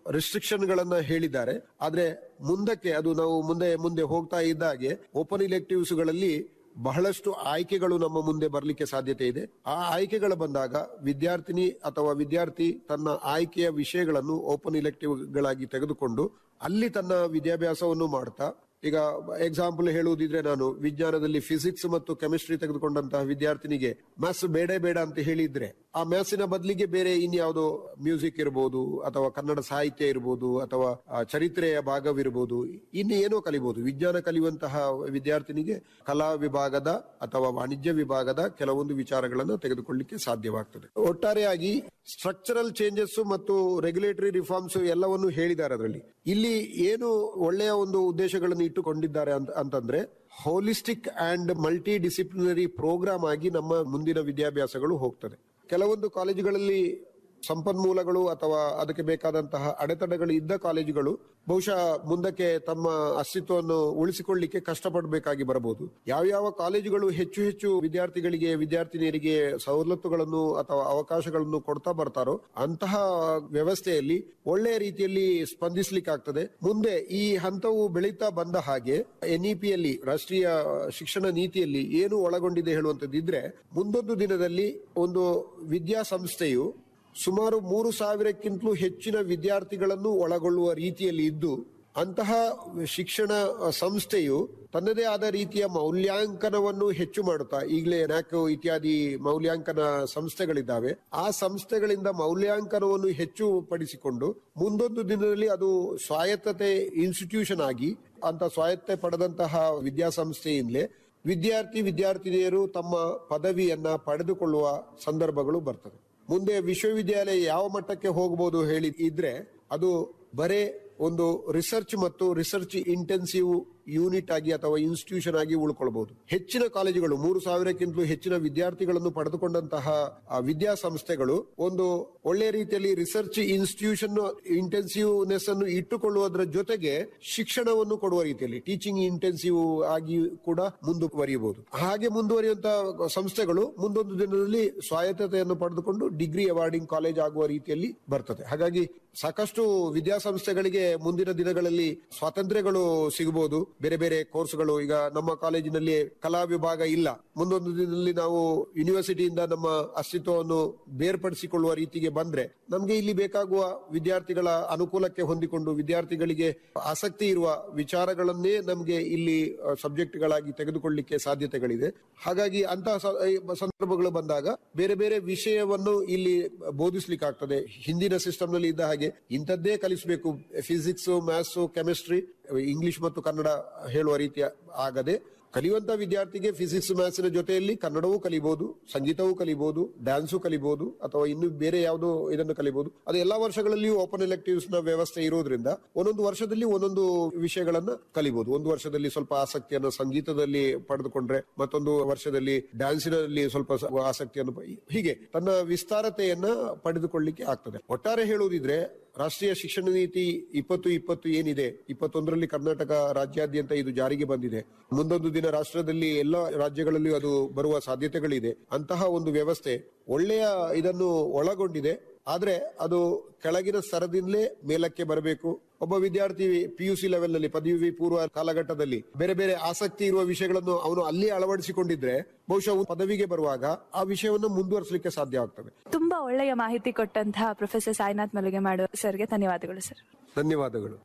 ರಿಸ್ಟ್ರಿಕ್ಷನ್ ಗಳನ್ನ ಹೇಳಿದ್ದಾರೆ ಆದ್ರೆ ಮುಂದಕ್ಕೆ ಅದು ನಾವು ಮುಂದೆ ಮುಂದೆ ಹೋಗ್ತಾ ಇದ್ದಾಗೆ ಓಪನ್ ಇಲೆಕ್ಟಿವ್ಸ್ ಗಳಲ್ಲಿ ಬಹಳಷ್ಟು ಆಯ್ಕೆಗಳು ನಮ್ಮ ಮುಂದೆ ಬರಲಿಕ್ಕೆ ಸಾಧ್ಯತೆ ಇದೆ ಆ ಆಯ್ಕೆಗಳು ಬಂದಾಗ ವಿದ್ಯಾರ್ಥಿನಿ ಅಥವಾ ವಿದ್ಯಾರ್ಥಿ ತನ್ನ ಆಯ್ಕೆಯ ವಿಷಯಗಳನ್ನು ಓಪನ್ ಇಲೆಕ್ಟಿವ್ ಗಳಾಗಿ ತೆಗೆದುಕೊಂಡು ಅಲ್ಲಿ ತನ್ನ ವಿದ್ಯಾಭ್ಯಾಸವನ್ನು ಮಾಡ್ತಾ ಈಗ ಎಕ್ಸಾಂಪಲ್ ಹೇಳುವುದಿದ್ರೆ ನಾನು ವಿಜ್ಞಾನದಲ್ಲಿ ಫಿಸಿಕ್ಸ್ ಮತ್ತು ಕೆಮಿಸ್ಟ್ರಿ ತೆಗೆದುಕೊಂಡಂತಹ ವಿದ್ಯಾರ್ಥಿನಿಗೆ ಮ್ಯಾಥ್ಸ್ ಬೇಡ ಬೇಡ ಅಂತ ಹೇಳಿದ್ರೆ ಆ ಮ್ಯಾಥ್ಸಿನ ಬದಲಿಗೆ ಬೇರೆ ಇನ್ಯಾವುದೋ ಮ್ಯೂಸಿಕ್ ಇರಬಹುದು ಅಥವಾ ಕನ್ನಡ ಸಾಹಿತ್ಯ ಇರಬಹುದು ಅಥವಾ ಆ, ಚರಿತ್ರೆಯ ಭಾಗವಿರಬಹುದು ಇನ್ನು ಏನೋ ಕಲಿಬಹುದು ವಿಜ್ಞಾನ ಕಲಿಯುವಂತಹ ವಿದ್ಯಾರ್ಥಿನಿಗೆ ಕಲಾ ವಿಭಾಗದ ಅಥವಾ ವಾಣಿಜ್ಯ ವಿಭಾಗದ ಕೆಲವೊಂದು ವಿಚಾರಗಳನ್ನು ತೆಗೆದುಕೊಳ್ಳಿಕ್ಕೆ ಸಾಧ್ಯವಾಗ್ತದೆ ಒಟ್ಟಾರೆಯಾಗಿ ಸ್ಟ್ರಕ್ಚರಲ್ ಚೇಂಜಸ್ ಮತ್ತು ರೆಗ್ಯುಲೇಟರಿ ರಿಫಾರ್ಮ್ಸ್ ಎಲ್ಲವನ್ನು ಹೇಳಿದ್ದಾರೆ ಅದರಲ್ಲಿ ಇಲ್ಲಿ ಏನು ಒಳ್ಳೆಯ ಒಂದು ಉದ್ದೇಶಗಳನ್ನು ಇಟ್ಟುಕೊಂಡಿದ್ದಾರೆ ಅಂತ ಅಂತಂದ್ರೆ holistic and multidisciplinary programme ಆಗಿ ನಮ್ಮ ಮುಂದಿನ ವಿದ್ಯಾಭ್ಯಾಸಗಳು ಹೋಗ್ತದೆ ಕೆಲವೊಂದು ಕಾಲೇಜುಗಳಲ್ಲಿ ಸಂಪನ್ಮೂಲಗಳು ಅಥವಾ ಅದಕ್ಕೆ ಬೇಕಾದಂತಹ ಅಡೆತಡೆಗಳು ಇದ್ದ ಕಾಲೇಜುಗಳು ಬಹುಶಃ ಮುಂದಕ್ಕೆ ತಮ್ಮ ಅಸ್ತಿತ್ವವನ್ನು ಉಳಿಸಿಕೊಳ್ಳಿಕ್ಕೆ ಕಷ್ಟಪಡಬೇಕಾಗಿ ಬರಬಹುದು ಯಾವ್ಯಾವ ಕಾಲೇಜುಗಳು ಹೆಚ್ಚು ಹೆಚ್ಚು ವಿದ್ಯಾರ್ಥಿಗಳಿಗೆ ವಿದ್ಯಾರ್ಥಿನಿಯರಿಗೆ ಸವಲತ್ತುಗಳನ್ನು ಅಥವಾ ಅವಕಾಶಗಳನ್ನು ಕೊಡ್ತಾ ಬರ್ತಾರೋ ಅಂತಹ ವ್ಯವಸ್ಥೆಯಲ್ಲಿ ಒಳ್ಳೆಯ ರೀತಿಯಲ್ಲಿ ಸ್ಪಂದಿಸ್ಲಿಕ್ಕಾಗ್ತದೆ ಮುಂದೆ ಈ ಹಂತವು ಬೆಳೀತಾ ಬಂದ ಹಾಗೆ ಎನ್ಇಪಿಯಲ್ಲಿ ರಾಷ್ಟ್ರೀಯ ಶಿಕ್ಷಣ ನೀತಿಯಲ್ಲಿ ಏನು ಒಳಗೊಂಡಿದೆ ಹೇಳುವಂತದ್ದಿದ್ರೆ ಮುಂದೊಂದು ದಿನದಲ್ಲಿ ಒಂದು ವಿದ್ಯಾಸಂಸ್ಥೆಯು ಸುಮಾರು ಮೂರು ಸಾವಿರಕ್ಕಿಂತಲೂ ಹೆಚ್ಚಿನ ವಿದ್ಯಾರ್ಥಿಗಳನ್ನು ಒಳಗೊಳ್ಳುವ ರೀತಿಯಲ್ಲಿ ಇದ್ದು ಅಂತಹ ಶಿಕ್ಷಣ ಸಂಸ್ಥೆಯು ತನ್ನದೇ ಆದ ರೀತಿಯ ಮೌಲ್ಯಾಂಕನವನ್ನು ಹೆಚ್ಚು ಮಾಡುತ್ತಾ ಈಗಲೇ ನ್ಯಾಕೋ ಇತ್ಯಾದಿ ಮೌಲ್ಯಾಂಕನ ಸಂಸ್ಥೆಗಳಿದ್ದಾವೆ ಆ ಸಂಸ್ಥೆಗಳಿಂದ ಮೌಲ್ಯಾಂಕನವನ್ನು ಹೆಚ್ಚು ಪಡಿಸಿಕೊಂಡು ಮುಂದೊಂದು ದಿನದಲ್ಲಿ ಅದು ಸ್ವಾಯತ್ತತೆ ಇನ್ಸ್ಟಿಟ್ಯೂಷನ್ ಆಗಿ ಅಂತ ಸ್ವಾಯತ್ತೆ ಪಡೆದಂತಹ ವಿದ್ಯಾಸಂಸ್ಥೆಯಿಂದಲೇ ವಿದ್ಯಾರ್ಥಿ ವಿದ್ಯಾರ್ಥಿನಿಯರು ತಮ್ಮ ಪದವಿಯನ್ನ ಪಡೆದುಕೊಳ್ಳುವ ಸಂದರ್ಭಗಳು ಬರ್ತದೆ ಮುಂದೆ ವಿಶ್ವವಿದ್ಯಾಲಯ ಯಾವ ಮಟ್ಟಕ್ಕೆ ಹೋಗಬಹುದು ಹೇಳಿ ಇದ್ರೆ ಅದು ಬರೇ ಒಂದು ರಿಸರ್ಚ್ ಮತ್ತು ರಿಸರ್ಚ್ ಇಂಟೆನ್ಸಿವ್ ಯೂನಿಟ್ ಆಗಿ ಅಥವಾ ಇನ್ಸ್ಟಿಟ್ಯೂಷನ್ ಆಗಿ ಉಳ್ಕೊಳ್ಬಹುದು ಹೆಚ್ಚಿನ ಕಾಲೇಜುಗಳು ಮೂರು ಸಾವಿರಕ್ಕಿಂತಲೂ ಹೆಚ್ಚಿನ ವಿದ್ಯಾರ್ಥಿಗಳನ್ನು ಪಡೆದುಕೊಂಡಂತಹ ಆ ವಿದ್ಯಾಸಂಸ್ಥೆಗಳು ಒಂದು ಒಳ್ಳೆ ರೀತಿಯಲ್ಲಿ ರಿಸರ್ಚ್ ಇನ್ಸ್ಟಿಟ್ಯೂಷನ್ ಇಂಟೆನ್ಸಿವ್ನೆಸ್ ಅನ್ನು ಇಟ್ಟುಕೊಳ್ಳುವುದರ ಜೊತೆಗೆ ಶಿಕ್ಷಣವನ್ನು ಕೊಡುವ ರೀತಿಯಲ್ಲಿ ಟೀಚಿಂಗ್ ಇಂಟೆನ್ಸಿವ್ ಆಗಿ ಕೂಡ ಮುಂದುವರಿಯಬಹುದು ಹಾಗೆ ಮುಂದುವರಿಯುವಂತಹ ಸಂಸ್ಥೆಗಳು ಮುಂದೊಂದು ದಿನದಲ್ಲಿ ಸ್ವಾಯತ್ತತೆಯನ್ನು ಪಡೆದುಕೊಂಡು ಡಿಗ್ರಿ ಅವಾರ್ಡಿಂಗ್ ಕಾಲೇಜ್ ಆಗುವ ರೀತಿಯಲ್ಲಿ ಬರ್ತದೆ ಹಾಗಾಗಿ ಸಾಕಷ್ಟು ವಿದ್ಯಾಸಂಸ್ಥೆಗಳಿಗೆ ಮುಂದಿನ ದಿನಗಳಲ್ಲಿ ಸ್ವಾತಂತ್ರ್ಯಗಳು ಸಿಗಬಹುದು ಬೇರೆ ಬೇರೆ ಕೋರ್ಸ್ಗಳು ಈಗ ನಮ್ಮ ಕಾಲೇಜಿನಲ್ಲಿ ಕಲಾ ವಿಭಾಗ ಇಲ್ಲ ಮುಂದೊಂದು ದಿನದಲ್ಲಿ ನಾವು ಯೂನಿವರ್ಸಿಟಿಯಿಂದ ನಮ್ಮ ಅಸ್ತಿತ್ವವನ್ನು ಬೇರ್ಪಡಿಸಿಕೊಳ್ಳುವ ರೀತಿಗೆ ಬಂದ್ರೆ ನಮ್ಗೆ ಇಲ್ಲಿ ಬೇಕಾಗುವ ವಿದ್ಯಾರ್ಥಿಗಳ ಅನುಕೂಲಕ್ಕೆ ಹೊಂದಿಕೊಂಡು ವಿದ್ಯಾರ್ಥಿಗಳಿಗೆ ಆಸಕ್ತಿ ಇರುವ ವಿಚಾರಗಳನ್ನೇ ನಮ್ಗೆ ಇಲ್ಲಿ ಸಬ್ಜೆಕ್ಟ್ಗಳಾಗಿ ತೆಗೆದುಕೊಳ್ಳಿಕ್ಕೆ ಸಾಧ್ಯತೆಗಳಿದೆ ಹಾಗಾಗಿ ಅಂತಹ ಸ- ಈ ಸಂದರ್ಭಗಳು ಬಂದಾಗ ಬೇರೆ ಬೇರೆ ವಿಷಯವನ್ನು ಇಲ್ಲಿ ಬೋಧಿಸ್ಲಿಕ್ಕಾಗ್ತದೆ ಹಿಂದಿನ ಸಿಸ್ಟಮ್ ನಲ್ಲಿ ಇದ್ದ ಹಾಗೆ ಇಂಥದ್ದೇ ಕಲಿಸಬೇಕು ಫಿಸಿಕ್ಸ್ ಮ್ಯಾಥ್ಸ್ ಕೆಮಿಸ್ಟ್ರಿ ಇಂಗ್ಲಿಷ್ ಮತ್ತು ಕನ್ನಡ ಹೇಳುವ ರೀತಿಯ ಆಗದೆ ಕಲಿಯುವಂತ ವಿದ್ಯಾರ್ಥಿಗೆ ಫಿಸಿಕ್ಸ್ ಮ್ಯಾಥ್ಸ್ ಜೊತೆಯಲ್ಲಿ ಕನ್ನಡವೂ ಕಲಿಬಹುದು ಸಂಗೀತವೂ ಕಲಿಬಹುದು ಡ್ಯಾನ್ಸು ಕಲಿಬಹುದು ಅಥವಾ ಇನ್ನು ಬೇರೆ ಯಾವುದೋ ಇದನ್ನು ಕಲಿಬಹುದು ಅದು ಎಲ್ಲಾ ವರ್ಷಗಳಲ್ಲಿಯೂ ಓಪನ್ ಎಲೆಕ್ಟಿವ್ಸ್ ನ ವ್ಯವಸ್ಥೆ ಇರೋದ್ರಿಂದ ಒಂದೊಂದು ವರ್ಷದಲ್ಲಿ ಒಂದೊಂದು ವಿಷಯಗಳನ್ನ ಕಲಿಬಹುದು ಒಂದು ವರ್ಷದಲ್ಲಿ ಸ್ವಲ್ಪ ಆಸಕ್ತಿಯನ್ನು ಸಂಗೀತದಲ್ಲಿ ಪಡೆದುಕೊಂಡ್ರೆ ಮತ್ತೊಂದು ವರ್ಷದಲ್ಲಿ ಡ್ಯಾನ್ಸಿನಲ್ಲಿ ಸ್ವಲ್ಪ ಸ- ಆಸಕ್ತಿಯನ್ನು ಪ- ಹೀಗೆ ತನ್ನ ವಿಸ್ತಾರತೆಯನ್ನ ಪಡೆದುಕೊಳ್ಳಿಕ್ಕೆ ಆಗ್ತದೆ ಒಟ್ಟಾರೆ ಹೇಳುವುದಿದ್ರೆ ರಾಷ್ಟ್ರೀಯ ಶಿಕ್ಷಣ ನೀತಿ ಇಪ್ಪತ್ತು ಇಪ್ಪತ್ತು ಏನಿದೆ ಇಪ್ಪತ್ತೊಂದರಲ್ಲಿ ಕರ್ನಾಟಕ ರಾಜ್ಯಾದ್ಯಂತ ಇದು ಜಾರಿಗೆ ಬಂದಿದೆ ಮುಂದೊಂದು ದಿನ ರಾಷ್ಟ್ರದಲ್ಲಿ ಎಲ್ಲ ರಾಜ್ಯಗಳಲ್ಲಿಯೂ ಅದು ಬರುವ ಸಾಧ್ಯತೆಗಳಿದೆ ಅಂತಹ ಒಂದು ವ್ಯವಸ್ಥೆ ಒಳ್ಳೆಯ ಇದನ್ನು ಒಳಗೊಂಡಿದೆ ಆದ್ರೆ ಅದು ಕೆಳಗಿನ ಸ್ತರದಿಂದಲೇ ಮೇಲಕ್ಕೆ ಬರಬೇಕು ಒಬ್ಬ ವಿದ್ಯಾರ್ಥಿ ಪಿ ಯು ಸಿ ಲೆವೆಲ್ ನಲ್ಲಿ ಪದವಿ ಪೂರ್ವ ಕಾಲಘಟ್ಟದಲ್ಲಿ ಬೇರೆ ಬೇರೆ ಆಸಕ್ತಿ ಇರುವ ವಿಷಯಗಳನ್ನು ಅವನು ಅಲ್ಲಿ ಅಳವಡಿಸಿಕೊಂಡಿದ್ರೆ ಬಹುಶಃ ಅವ್ನು ಪದವಿಗೆ ಬರುವಾಗ ಆ ವಿಷಯವನ್ನು ಮುಂದುವರಿಸಲಿಕ್ಕೆ ಸಾಧ್ಯ ಆಗ್ತದೆ ತುಂಬಾ ಒಳ್ಳೆಯ ಮಾಹಿತಿ ಕೊಟ್ಟಂತಹ ಪ್ರೊಫೆಸರ್ ಸಾಯಿನಾಥ್ ಮಲಗೆ ಮಾಡುವ ಸರ್ಗೆ ಧನ್ಯವಾದಗಳು ಸರ್ ಧನ್ಯವಾದಗಳು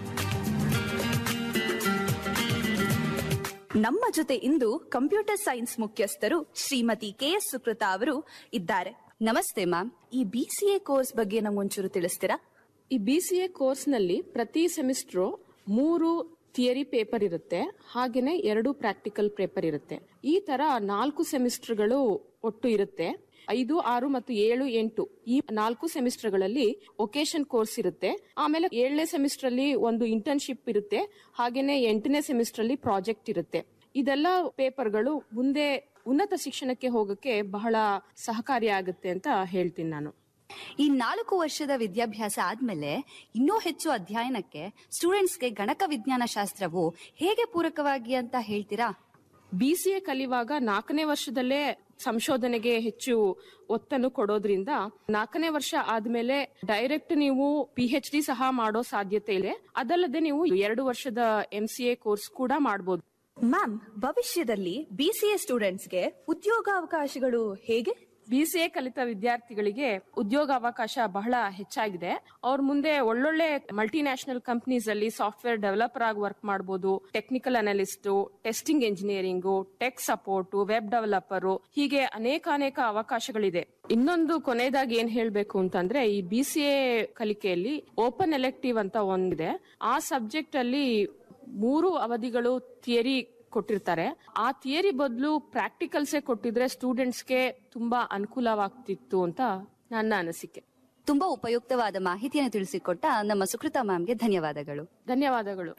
ನಮ್ಮ ಜೊತೆ ಇಂದು ಕಂಪ್ಯೂಟರ್ ಸೈನ್ಸ್ ಮುಖ್ಯಸ್ಥರು ಶ್ರೀಮತಿ ಕೆ ಎಸ್ ಸುಕೃತ ಅವರು ಇದ್ದಾರೆ ನಮಸ್ತೆ ಮ್ಯಾಮ್ ಈ ಬಿ ಸಿ ಎ ಕೋರ್ಸ್ ಬಗ್ಗೆ ನಮ್ಗೊಂಚೂರು ತಿಳಿಸ್ತೀರಾ ಈ ಬಿ ಸಿ ಎ ಕೋರ್ಸ್ನಲ್ಲಿ ಪ್ರತಿ ಸೆಮಿಸ್ಟ್ರು ಮೂರು ಥಿಯರಿ ಪೇಪರ್ ಇರುತ್ತೆ ಹಾಗೇನೆ ಎರಡು ಪ್ರಾಕ್ಟಿಕಲ್ ಪೇಪರ್ ಇರುತ್ತೆ ಈ ತರ ನಾಲ್ಕು ಸೆಮಿಸ್ಟರ್ಗಳು ಒಟ್ಟು ಇರುತ್ತೆ ಐದು ಆರು ಮತ್ತು ಏಳು ಎಂಟು ಈ ನಾಲ್ಕು ಸೆಮಿಸ್ಟರ್ಗಳಲ್ಲಿ ಒಕೇಶನ್ ಕೋರ್ಸ್ ಇರುತ್ತೆ ಆಮೇಲೆ ಏಳನೇ ಸೆಮಿಸ್ಟರ್ ಅಲ್ಲಿ ಒಂದು ಇಂಟರ್ನ್ಶಿಪ್ ಇರುತ್ತೆ ಹಾಗೇನೆ ಎಂಟನೇ ಸೆಮಿಸ್ಟರ್ ಅಲ್ಲಿ ಪ್ರಾಜೆಕ್ಟ್ ಇರುತ್ತೆ ಇದೆಲ್ಲ ಪೇಪರ್ಗಳು ಮುಂದೆ ಉನ್ನತ ಶಿಕ್ಷಣಕ್ಕೆ ಹೋಗಕ್ಕೆ ಬಹಳ ಸಹಕಾರಿಯಾಗುತ್ತೆ ಅಂತ ಹೇಳ್ತೀನಿ ನಾನು ಈ ನಾಲ್ಕು ವರ್ಷದ ವಿದ್ಯಾಭ್ಯಾಸ ಆದ್ಮೇಲೆ ಇನ್ನೂ ಹೆಚ್ಚು ಅಧ್ಯಯನಕ್ಕೆ ಸ್ಟೂಡೆಂಟ್ಸ್ಗೆ ಗಣಕ ವಿಜ್ಞಾನ ಶಾಸ್ತ್ರವು ಹೇಗೆ ಪೂರಕವಾಗಿ ಅಂತ ಹೇಳ್ತೀರಾ ಬಿ ಸಿ ಎ ಕಲಿಯುವಾಗ ನಾಲ್ಕನೇ ವರ್ಷದಲ್ಲೇ ಸಂಶೋಧನೆಗೆ ಹೆಚ್ಚು ಒತ್ತನ್ನು ಕೊಡೋದ್ರಿಂದ ನಾಲ್ಕನೇ ವರ್ಷ ಆದ್ಮೇಲೆ ಡೈರೆಕ್ಟ್ ನೀವು ಪಿ ಎಚ್ ಡಿ ಸಹ ಮಾಡೋ ಸಾಧ್ಯತೆ ಇದೆ ಅದಲ್ಲದೆ ನೀವು ಎರಡು ವರ್ಷದ ಎಂ ಸಿ ಎ ಕೋರ್ಸ್ ಕೂಡ ಮಾಡಬಹುದು ಮ್ಯಾಮ್ ಭವಿಷ್ಯದಲ್ಲಿ ಬಿಸಿಎ ಸ್ಟೂಡೆಂಟ್ಸ್ಗೆ ಉದ್ಯೋಗಾವಕಾಶಗಳು ಹೇಗೆ ಬಿಸಿಎ ಕಲಿತ ವಿದ್ಯಾರ್ಥಿಗಳಿಗೆ ಉದ್ಯೋಗಾವಕಾಶ ಬಹಳ ಹೆಚ್ಚಾಗಿದೆ ಅವ್ರ ಮುಂದೆ ಒಳ್ಳೊಳ್ಳೆ ಮಲ್ಟಿನ್ಯಾಷನಲ್ ಕಂಪನೀಸ್ ಅಲ್ಲಿ ಸಾಫ್ಟ್ವೇರ್ ಡೆವಲಪರ್ ಆಗಿ ವರ್ಕ್ ಮಾಡಬಹುದು technical analyst testing engineering tech support web developer ಹೀಗೆ ಅನೇಕ ಅನೇಕ ಅವಕಾಶಗಳಿದೆ ಇನ್ನೊಂದು ಕೊನೆಯದಾಗಿ ಏನ್ ಹೇಳ್ಬೇಕು ಅಂತಂದ್ರೆ ಈ ಬಿ ಸಿ ಎ ಕಲಿಕೆಯಲ್ಲಿ ಓಪನ್ ಎಲೆಕ್ಟಿವ್ ಅಂತ ಒಂದಿದೆ ಆ ಸಬ್ಜೆಕ್ಟ್ ಅಲ್ಲಿ ಮೂರು ಅವಧಿಗಳು ಥಿಯರಿ ಕೊಟ್ಟಿರ್ತಾರೆ ಆ ಥಿಯರಿ ಬದಲು ಪ್ರಾಕ್ಟಿಕಲ್ಸೇ ಕೊಟ್ಟಿದ್ರೆ ಸ್ಟೂಡೆಂಟ್ಸ್ಗೆ ತುಂಬಾ ಅನುಕೂಲವಾಗ್ತಿತ್ತು ಅಂತ ನನ್ನ ಅನಿಸಿಕೆ ತುಂಬಾ ಉಪಯುಕ್ತವಾದ ಮಾಹಿತಿಯನ್ನು ತಿಳಿಸಿಕೊಟ್ಟ ನಮ್ಮ ಸುಕೃತ ಮ್ಯಾಮ್ಗೆ ಧನ್ಯವಾದಗಳು ಧನ್ಯವಾದಗಳು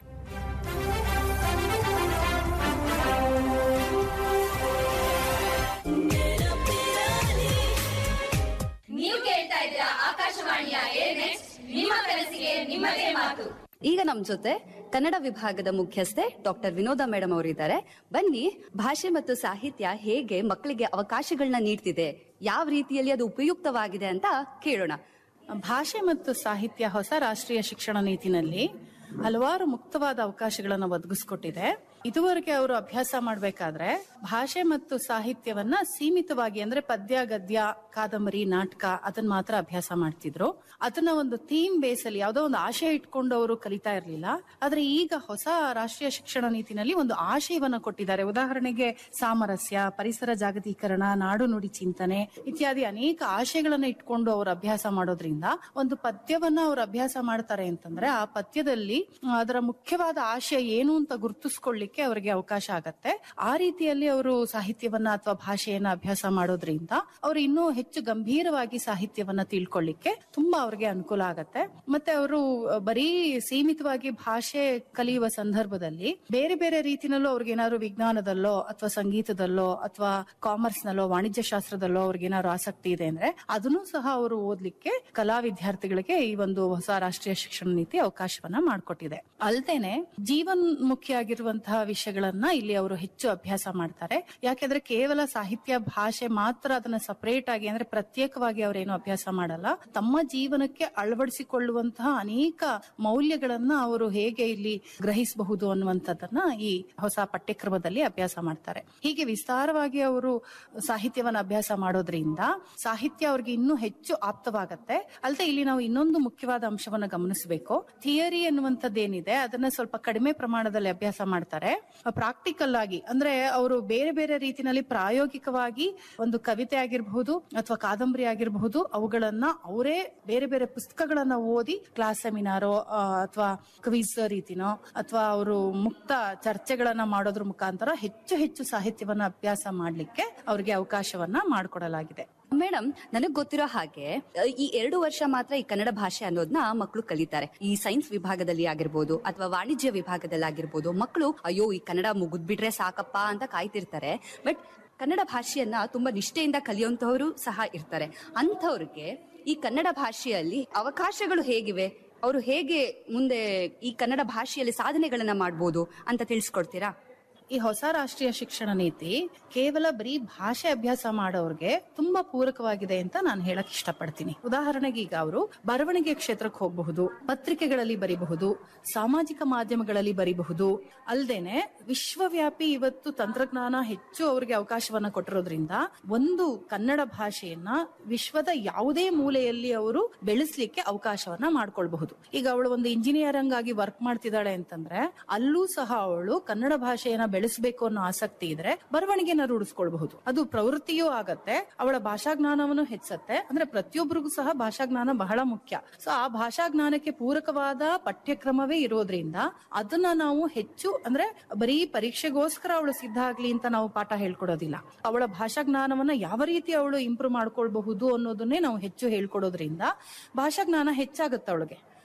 ನೀವು ಕೇಳ್ತಾ ಇದ್ದೀರಾ ಆಕಾಶವಾಣಿಯ ಏರ್ ನೆಕ್ಸ್ಟ್ ನಿಮ್ಮ ಕನಸಿಗೆ ನಿಮ್ಮದೇ ಮಾತು ಈಗ ನಮ್ ಜೊತೆ ಕನ್ನಡ ವಿಭಾಗದ ಮುಖ್ಯಸ್ಥೆ ಡಾಕ್ಟರ್ ವಿನೋದ ಮೇಡಮ್ ಅವರಿದ್ದಾರೆ ಬನ್ನಿ ಭಾಷೆ ಮತ್ತು ಸಾಹಿತ್ಯ ಹೇಗೆ ಮಕ್ಕಳಿಗೆ ಅವಕಾಶಗಳನ್ನ ನೀಡ್ತಿದೆ ಯಾವ ರೀತಿಯಲ್ಲಿ ಅದು ಉಪಯುಕ್ತವಾಗಿದೆ ಅಂತ ಕೇಳೋಣ ಭಾಷೆ ಮತ್ತು ಸಾಹಿತ್ಯ ಹೊಸ ರಾಷ್ಟ್ರೀಯ ಶಿಕ್ಷಣ ನೀತಿನಲ್ಲಿ ಹಲವಾರು ಮುಕ್ತವಾದ ಅವಕಾಶಗಳನ್ನು ಒದಗಿಸ್ಕೊಟ್ಟಿದೆ ಇದುವರೆಗೆ ಅವರು ಅಭ್ಯಾಸ ಮಾಡಬೇಕಾದ್ರೆ ಭಾಷೆ ಮತ್ತು ಸಾಹಿತ್ಯವನ್ನ ಸೀಮಿತವಾಗಿ ಅಂದ್ರೆ ಪದ್ಯ ಗದ್ಯ ಕಾದಂಬರಿ ನಾಟಕ ಅದನ್ನ ಮಾತ್ರ ಅಭ್ಯಾಸ ಮಾಡ್ತಿದ್ರು ಅದನ್ನ ಒಂದು ಥೀಮ್ ಬೇಸ್ ಅಲ್ಲಿ ಯಾವುದೋ ಒಂದು ಆಶಯ ಇಟ್ಕೊಂಡು ಅವರು ಕಲಿತಾ ಇರಲಿಲ್ಲ ಆದ್ರೆ ಈಗ ಹೊಸ ರಾಷ್ಟ್ರೀಯ ಶಿಕ್ಷಣ ನೀತಿನಲ್ಲಿ ಒಂದು ಆಶಯವನ್ನ ಕೊಟ್ಟಿದ್ದಾರೆ ಉದಾಹರಣೆಗೆ ಸಾಮರಸ್ಯ ಪರಿಸರ ಜಾಗತೀಕರಣ ನಾಡು ನುಡಿ ಚಿಂತನೆ ಇತ್ಯಾದಿ ಅನೇಕ ಆಶಯಗಳನ್ನ ಇಟ್ಕೊಂಡು ಅವರು ಅಭ್ಯಾಸ ಮಾಡೋದ್ರಿಂದ ಒಂದು ಪದ್ಯವನ್ನ ಅವರು ಅಭ್ಯಾಸ ಮಾಡ್ತಾರೆ ಅಂತಂದ್ರೆ ಆ ಪದ್ಯದಲ್ಲಿ ಆ, ಅದರ ಮುಖ್ಯವಾದ ಆಶಯ ಏನು ಅಂತ ಗುರುತಿಸ್ಕೊಳ್ಳಿಕ್ಕೆ ಅವರಿಗೆ ಅವಕಾಶ ಆಗತ್ತೆ ಆ ರೀತಿಯಲ್ಲಿ ಅವರು ಸಾಹಿತ್ಯವನ್ನ ಅಥವಾ ಭಾಷೆಯನ್ನ ಅಭ್ಯಾಸ ಮಾಡೋದ್ರಿಂದ ಅವರು ಇನ್ನೂ ಹೆಚ್ಚು ಗಂಭೀರವಾಗಿ ಸಾಹಿತ್ಯವನ್ನ ತಿಳ್ಕೊಳ್ಳಿಕ್ಕೆ ತುಂಬಾ ಅವ್ರಿಗೆ ಅನುಕೂಲ ಆಗತ್ತೆ ಮತ್ತೆ ಅವರು ಬರೀ ಸೀಮಿತವಾಗಿ ಭಾಷೆ ಕಲಿಯುವ ಸಂದರ್ಭದಲ್ಲಿ ಬೇರೆ ಬೇರೆ ರೀತಿನಲ್ಲೂ ಅವ್ರಿಗೆ ಏನಾದ್ರು ವಿಜ್ಞಾನದಲ್ಲೋ ಅಥವಾ ಸಂಗೀತದಲ್ಲೋ ಅಥವಾ ಕಾಮರ್ಸ್ ನಲ್ಲೋ ವಾಣಿಜ್ಯ ಶಾಸ್ತ್ರದಲ್ಲೋ ಅವ್ರಿಗೆ ಏನಾದ್ರು ಆಸಕ್ತಿ ಇದೆ ಅಂದ್ರೆ ಅದನ್ನು ಸಹ ಅವರು ಓದ್ಲಿಕ್ಕೆ ಕಲಾ ವಿದ್ಯಾರ್ಥಿಗಳಿಗೆ ಈ ಒಂದು ಹೊಸ ರಾಷ್ಟ್ರೀಯ ಶಿಕ್ಷಣ ನೀತಿ ಅವಕಾಶವನ್ನ ಮಾಡಿಕೊಟ್ಟಿದೆ ಅಲ್ದೇನೆ ಜೀವನ್ಮುಖಿಯಾಗಿರುವಂತಹ ವಿಷಯಗಳನ್ನ ಇಲ್ಲಿ ಅವರು ಹೆಚ್ಚು ಅಭ್ಯಾಸ ಮಾಡ್ತಾರೆ ಯಾಕೆಂದ್ರೆ ಕೇವಲ ಸಾಹಿತ್ಯ ಭಾಷೆ ಮಾತ್ರ ಅದನ್ನ ಸಪರೇಟ್ ಆಗಿ ಅಂದ್ರೆ ಪ್ರತ್ಯೇಕವಾಗಿ ಅವರೇನು ಅಭ್ಯಾಸ ಮಾಡಲ್ಲ ತಮ್ಮ ಜೀವನಕ್ಕೆ ಅಳವಡಿಸಿಕೊಳ್ಳುವಂತಹ ಅನೇಕ ಮೌಲ್ಯಗಳನ್ನ ಅವರು ಹೇಗೆ ಇಲ್ಲಿ ಗ್ರಹಿಸಬಹುದು ಅನ್ನುವಂಥದ್ದನ್ನ ಈ ಹೊಸ ಪಠ್ಯಕ್ರಮದಲ್ಲಿ ಅಭ್ಯಾಸ ಮಾಡ್ತಾರೆ ಹೀಗೆ ವಿಸ್ತಾರವಾಗಿ ಅವರು ಸಾಹಿತ್ಯವನ್ನ ಅಭ್ಯಾಸ ಮಾಡೋದ್ರಿಂದ ಸಾಹಿತ್ಯ ಅವ್ರಿಗೆ ಇನ್ನೂ ಹೆಚ್ಚು ಆಪ್ತವಾಗತ್ತೆ ಅಲ್ಲದೆ ಇಲ್ಲಿ ನಾವು ಇನ್ನೊಂದು ಮುಖ್ಯವಾದ ಅಂಶವನ್ನ ಗಮನಿಸಬೇಕು ಥಿಯರಿ ಅನ್ನುವಂಥದ್ದೇನಿದೆ ಅದನ್ನ ಸ್ವಲ್ಪ ಕಡಿಮೆ ಪ್ರಮಾಣದಲ್ಲಿ ಅಭ್ಯಾಸ ಮಾಡ್ತಾರೆ ಪ್ರಾಕ್ಟಿಕಲ್ ಆಗಿ ಅಂದ್ರೆ ಅವರು ಬೇರೆ ಬೇರೆ ರೀತಿನಲ್ಲಿ ಪ್ರಾಯೋಗಿಕವಾಗಿ ಒಂದು ಕವಿತೆ ಆಗಿರಬಹುದು ಅಥವಾ ಕಾದಂಬರಿ ಆಗಿರಬಹುದು ಅವುಗಳನ್ನ ಅವರೇ ಬೇರೆ ಬೇರೆ ಪುಸ್ತಕಗಳನ್ನ ಓದಿ ಕ್ಲಾಸ್ ಸೆಮಿನಾರೋ ಅಥವಾ ಕ್ವಿಜ್ ರೀತಿನೋ ಅಥವಾ ಅವರು ಮುಕ್ತ ಚರ್ಚೆಗಳನ್ನ ಮಾಡೋದ್ರ ಮುಖಾಂತರ ಹೆಚ್ಚು ಹೆಚ್ಚು ಸಾಹಿತ್ಯವನ್ನ ಅಭ್ಯಾಸ ಮಾಡ್ಲಿಕ್ಕೆ ಅವ್ರಿಗೆ ಅವಕಾಶವನ್ನ ಮಾಡಿಕೊಡಲಾಗಿದೆ ಮೇಡಮ್ ನನಗ್ ಗೊತ್ತಿರೋ ಹಾಗೆ ಅಹ್, ಈ ಎರಡು ವರ್ಷ ಮಾತ್ರ ಈ ಕನ್ನಡ ಭಾಷೆ ಅನ್ನೋದನ್ನ ಮಕ್ಕಳು ಕಲಿತಾರೆ ಈ ಸೈನ್ಸ್ ವಿಭಾಗದಲ್ಲಿ ಆಗಿರ್ಬೋದು ಅಥವಾ ವಾಣಿಜ್ಯ ವಿಭಾಗದಲ್ಲಿ ಆಗಿರ್ಬೋದು ಮಕ್ಕಳು ಅಯ್ಯೋ ಈ ಕನ್ನಡ ಮುಗಿದ್ಬಿಟ್ರೆ ಸಾಕಪ್ಪ ಅಂತ ಕಾಯ್ತಿರ್ತಾರೆ ಬಟ್ ಕನ್ನಡ ಭಾಷೆಯನ್ನ ತುಂಬಾ ನಿಷ್ಠೆಯಿಂದ ಕಲಿಯುವಂತವರು ಸಹ ಇರ್ತಾರೆ ಅಂಥವ್ರಿಗೆ ಈ ಕನ್ನಡ ಭಾಷೆಯಲ್ಲಿ ಅವಕಾಶಗಳು ಹೇಗಿವೆ ಅವರು ಹೇಗೆ ಮುಂದೆ ಈ ಕನ್ನಡ ಭಾಷೆಯಲ್ಲಿ ಸಾಧನೆಗಳನ್ನ ಮಾಡ್ಬೋದು ಅಂತ ತಿಳಿಸ್ಕೊಡ್ತೀರಾ ಈ ಹೊಸ ರಾಷ್ಟ್ರೀಯ ಶಿಕ್ಷಣ ನೀತಿ ಕೇವಲ ಬರೀ ಭಾಷೆ ಅಭ್ಯಾಸ ಮಾಡೋರ್ಗೆ ತುಂಬಾ ಪೂರಕವಾಗಿದೆ ಅಂತ ನಾನು ಹೇಳಕ್ ಇಷ್ಟಪಡ್ತೀನಿ ಉದಾಹರಣೆಗೆ ಈಗ ಅವರು ಬರವಣಿಗೆ ಕ್ಷೇತ್ರಕ್ಕೆ ಹೋಗಬಹುದು ಪತ್ರಿಕೆಗಳಲ್ಲಿ ಬರಿಬಹುದು ಸಾಮಾಜಿಕ ಮಾಧ್ಯಮಗಳಲ್ಲಿ ಬರಿಬಹುದು ಅಲ್ದೇನೆ ವಿಶ್ವವ್ಯಾಪಿ ಇವತ್ತು ತಂತ್ರಜ್ಞಾನ ಹೆಚ್ಚು ಅವರಿಗೆ ಅವಕಾಶವನ್ನ ಕೊಟ್ಟಿರೋದ್ರಿಂದ ಒಂದು ಕನ್ನಡ ಭಾಷೆಯನ್ನ ವಿಶ್ವದ ಯಾವುದೇ ಮೂಲೆಯಲ್ಲಿ ಅವರು ಬೆಳೆಸಲಿಕ್ಕೆ ಅವಕಾಶವನ್ನ ಮಾಡ್ಕೊಳ್ಬಹುದು ಈಗ ಅವಳು ಒಂದು ಇಂಜಿನಿಯರಿಂಗ್ ಆಗಿ ವರ್ಕ್ ಮಾಡ್ತಿದ್ದಾಳೆ ಅಂತಂದ್ರೆ ಅಲ್ಲೂ ಸಹ ಅವಳು ಕನ್ನಡ ಭಾಷೆಯನ್ನ ಬೆಳೆಸಬೇಕು ಅನ್ನೋ ಆಸಕ್ತಿ ಇದ್ರೆ ಬರವಣಿಗೆನ ರೂಢಿಸ್ಕೊಳ್ಬಹುದು ಅದು ಪ್ರವೃತ್ತಿಯೂ ಆಗತ್ತೆ ಅವಳ ಭಾಷಾಜ್ಞಾನವನ್ನು ಹೆಚ್ಚತ್ತೆ ಅಂದ್ರೆ ಪ್ರತಿಯೊಬ್ಬರಿಗೂ ಸಹ ಭಾಷಾಜ್ಞಾನ ಬಹಳ ಮುಖ್ಯ ಸೊ ಆ ಭಾಷಾಜ್ಞಾನಕ್ಕೆ ಪೂರಕವಾದ ಪಠ್ಯಕ್ರಮವೇ ಇರೋದ್ರಿಂದ ಅದನ್ನ ನಾವು ಹೆಚ್ಚು ಅಂದ್ರೆ ಬರೀ ಪರೀಕ್ಷೆಗೋಸ್ಕರ ಅವಳು ಸಿದ್ಧ ಆಗ್ಲಿ ಅಂತ ನಾವು ಪಾಠ ಹೇಳ್ಕೊಡೋದಿಲ್ಲ ಅವಳ ಭಾಷಾಜ್ಞಾನವನ್ನ ಯಾವ ರೀತಿ ಅವಳು ಇಂಪ್ರೂವ್ ಮಾಡ್ಕೊಳ್ಬಹುದು ಅನ್ನೋದನ್ನೇ ನಾವು ಹೆಚ್ಚು ಹೇಳ್ಕೊಡೋದ್ರಿಂದ ಭಾಷಾಜ್ಞಾನ ಹೆಚ್ಚಾಗುತ್ತೆ ಅವಳಿಗೆ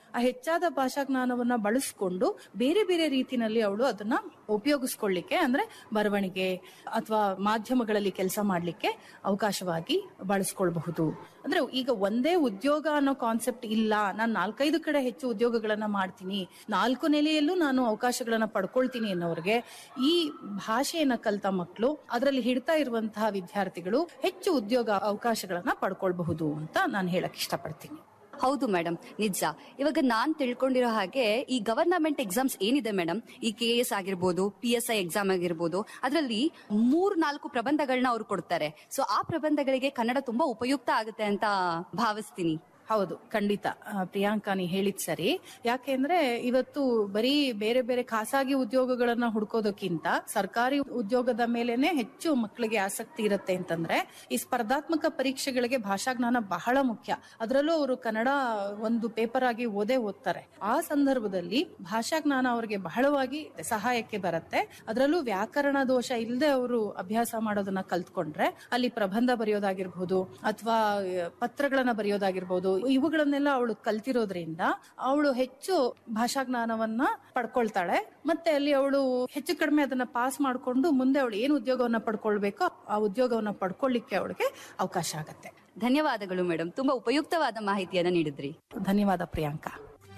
ಆ ಹೆಚ್ಚಾದ ಭಾಷಾ ಜ್ಞಾನವನ್ನ ಬಳಸ್ಕೊಂಡು ಬೇರೆ ಬೇರೆ ರೀತಿನಲ್ಲಿ ಅವಳು ಅದನ್ನ ಉಪಯೋಗಿಸ್ಕೊಳ್ಳಿಕ್ಕೆ ಅಂದ್ರೆ ಬರವಣಿಗೆ ಅಥವಾ ಮಾಧ್ಯಮಗಳಲ್ಲಿ ಕೆಲಸ ಮಾಡ್ಲಿಕ್ಕೆ ಅವಕಾಶವಾಗಿ ಬಳಸ್ಕೊಳ್ಬಹುದು ಅಂದ್ರೆ ಈಗ ಒಂದೇ ಉದ್ಯೋಗ ಅನ್ನೋ ಕಾನ್ಸೆಪ್ಟ್ ಇಲ್ಲ ನಾನು ನಾಲ್ಕೈದು ಕಡೆ ಹೆಚ್ಚು ಉದ್ಯೋಗಗಳನ್ನ ಮಾಡ್ತೀನಿ ನಾಲ್ಕು ನೆಲೆಯಲ್ಲೂ ನಾನು ಅವಕಾಶಗಳನ್ನ ಪಡ್ಕೊಳ್ತೀನಿ ಅನ್ನೋರ್ಗೆ ಈ ಭಾಷೆಯನ್ನ ಕಲ್ತ ಮಕ್ಕಳು ಅದರಲ್ಲಿ ಹಿಡ್ತಾ ಇರುವಂತಹ ವಿದ್ಯಾರ್ಥಿಗಳು ಹೆಚ್ಚು ಉದ್ಯೋಗ ಅವಕಾಶಗಳನ್ನ ಪಡ್ಕೊಳ್ಬಹುದು ಅಂತ ನಾನು ಹೇಳಕ್ ಇಷ್ಟಪಡ್ತೀನಿ ಹೌದು ಮೇಡಮ್ ನಿಜ ಇವಾಗ ನಾನ್ ತಿಳ್ಕೊಂಡಿರೋ ಹಾಗೆ ಈ ಗವರ್ನಮೆಂಟ್ ಎಕ್ಸಾಮ್ಸ್ ಏನಿದೆ ಮೇಡಮ್ ಈ ಕೆ ಎಸ್ ಆಗಿರ್ಬೋದು ಪಿ ಎಸ್ ಐ ಎಕ್ಸಾಮ್ ಆಗಿರ್ಬೋದು ಅದರಲ್ಲಿ ಮೂರ್ ನಾಲ್ಕು ಪ್ರಬಂಧಗಳನ್ನ ಅವ್ರು ಕೊಡ್ತಾರೆ ಸೊ ಆ ಪ್ರಬಂಧಗಳಿಗೆ ಕನ್ನಡ ತುಂಬಾ ಉಪಯುಕ್ತ ಆಗುತ್ತೆ ಅಂತ ಭಾವಿಸ್ತೀನಿ ಹೌದು ಖಂಡಿತ ಆ, ಪ್ರಿಯಾಂಕಾ ನೀ ಹೇಳಿದ್ ಸರಿ ಯಾಕೆಂದ್ರೆ ಇವತ್ತು ಬರೀ ಬೇರೆ ಬೇರೆ ಖಾಸಗಿ ಉದ್ಯೋಗಗಳನ್ನ ಹುಡ್ಕೋದಕ್ಕಿಂತ ಸರ್ಕಾರಿ ಉದ್ಯೋಗದ ಮೇಲೆನೆ ಹೆಚ್ಚು ಮಕ್ಕಳಿಗೆ ಆಸಕ್ತಿ ಇರುತ್ತೆ ಅಂತಂದ್ರೆ ಈ ಸ್ಪರ್ಧಾತ್ಮಕ ಪರೀಕ್ಷೆಗಳಿಗೆ ಭಾಷಾಜ್ಞಾನ ಬಹಳ ಮುಖ್ಯ ಅದರಲ್ಲೂ ಅವರು ಕನ್ನಡ ಒಂದು ಪೇಪರ್ ಆಗಿ ಓದೇ ಓದ್ತಾರೆ ಆ ಸಂದರ್ಭದಲ್ಲಿ ಭಾಷಾಜ್ಞಾನ ಅವರಿಗೆ ಬಹಳವಾಗಿ ಸಹಾಯಕ್ಕೆ ಬರುತ್ತೆ ಅದರಲ್ಲೂ ವ್ಯಾಕರಣ ದೋಷ ಇಲ್ಲದೆ ಅವರು ಅಭ್ಯಾಸ ಮಾಡೋದನ್ನ ಕಲ್ತ್ಕೊಂಡ್ರೆ ಅಲ್ಲಿ ಪ್ರಬಂಧ ಬರೆಯೋದಾಗಿರ್ಬೋದು ಅಥವಾ ಪತ್ರಗಳನ್ನ ಬರೆಯೋದಾಗಿರ್ಬೋದು ಇವುಗಳನ್ನೆಲ್ಲ ಅವಳು ಕಲ್ತಿರೋದ್ರಿಂದ ಅವಳು ಹೆಚ್ಚು ಭಾಷಾಜ್ಞಾನವನ್ನ ಪಡ್ಕೊಳ್ತಾಳೆ ಮತ್ತೆ ಅಲ್ಲಿ ಅವಳು ಹೆಚ್ಚು ಕಡಿಮೆ ಅದನ್ನ ಪಾಸ್ ಮಾಡ್ಕೊಂಡು ಮುಂದೆ ಅವಳು ಏನು ಉದ್ಯೋಗವನ್ನ ಪಡ್ಕೊಳ್ಬೇಕೋ ಆ ಉದ್ಯೋಗವನ್ನ ಪಡ್ಕೊಳ್ಳಿಕ್ಕೆ ಅವಳಿಗೆ ಅವಕಾಶ ಆಗತ್ತೆ ಧನ್ಯವಾದಗಳು ಮೇಡಮ್ ತುಂಬಾ ಉಪಯುಕ್ತವಾದ ಮಾಹಿತಿಯನ್ನ ನೀಡಿದ್ರಿ ಧನ್ಯವಾದ ಪ್ರಿಯಾಂಕಾ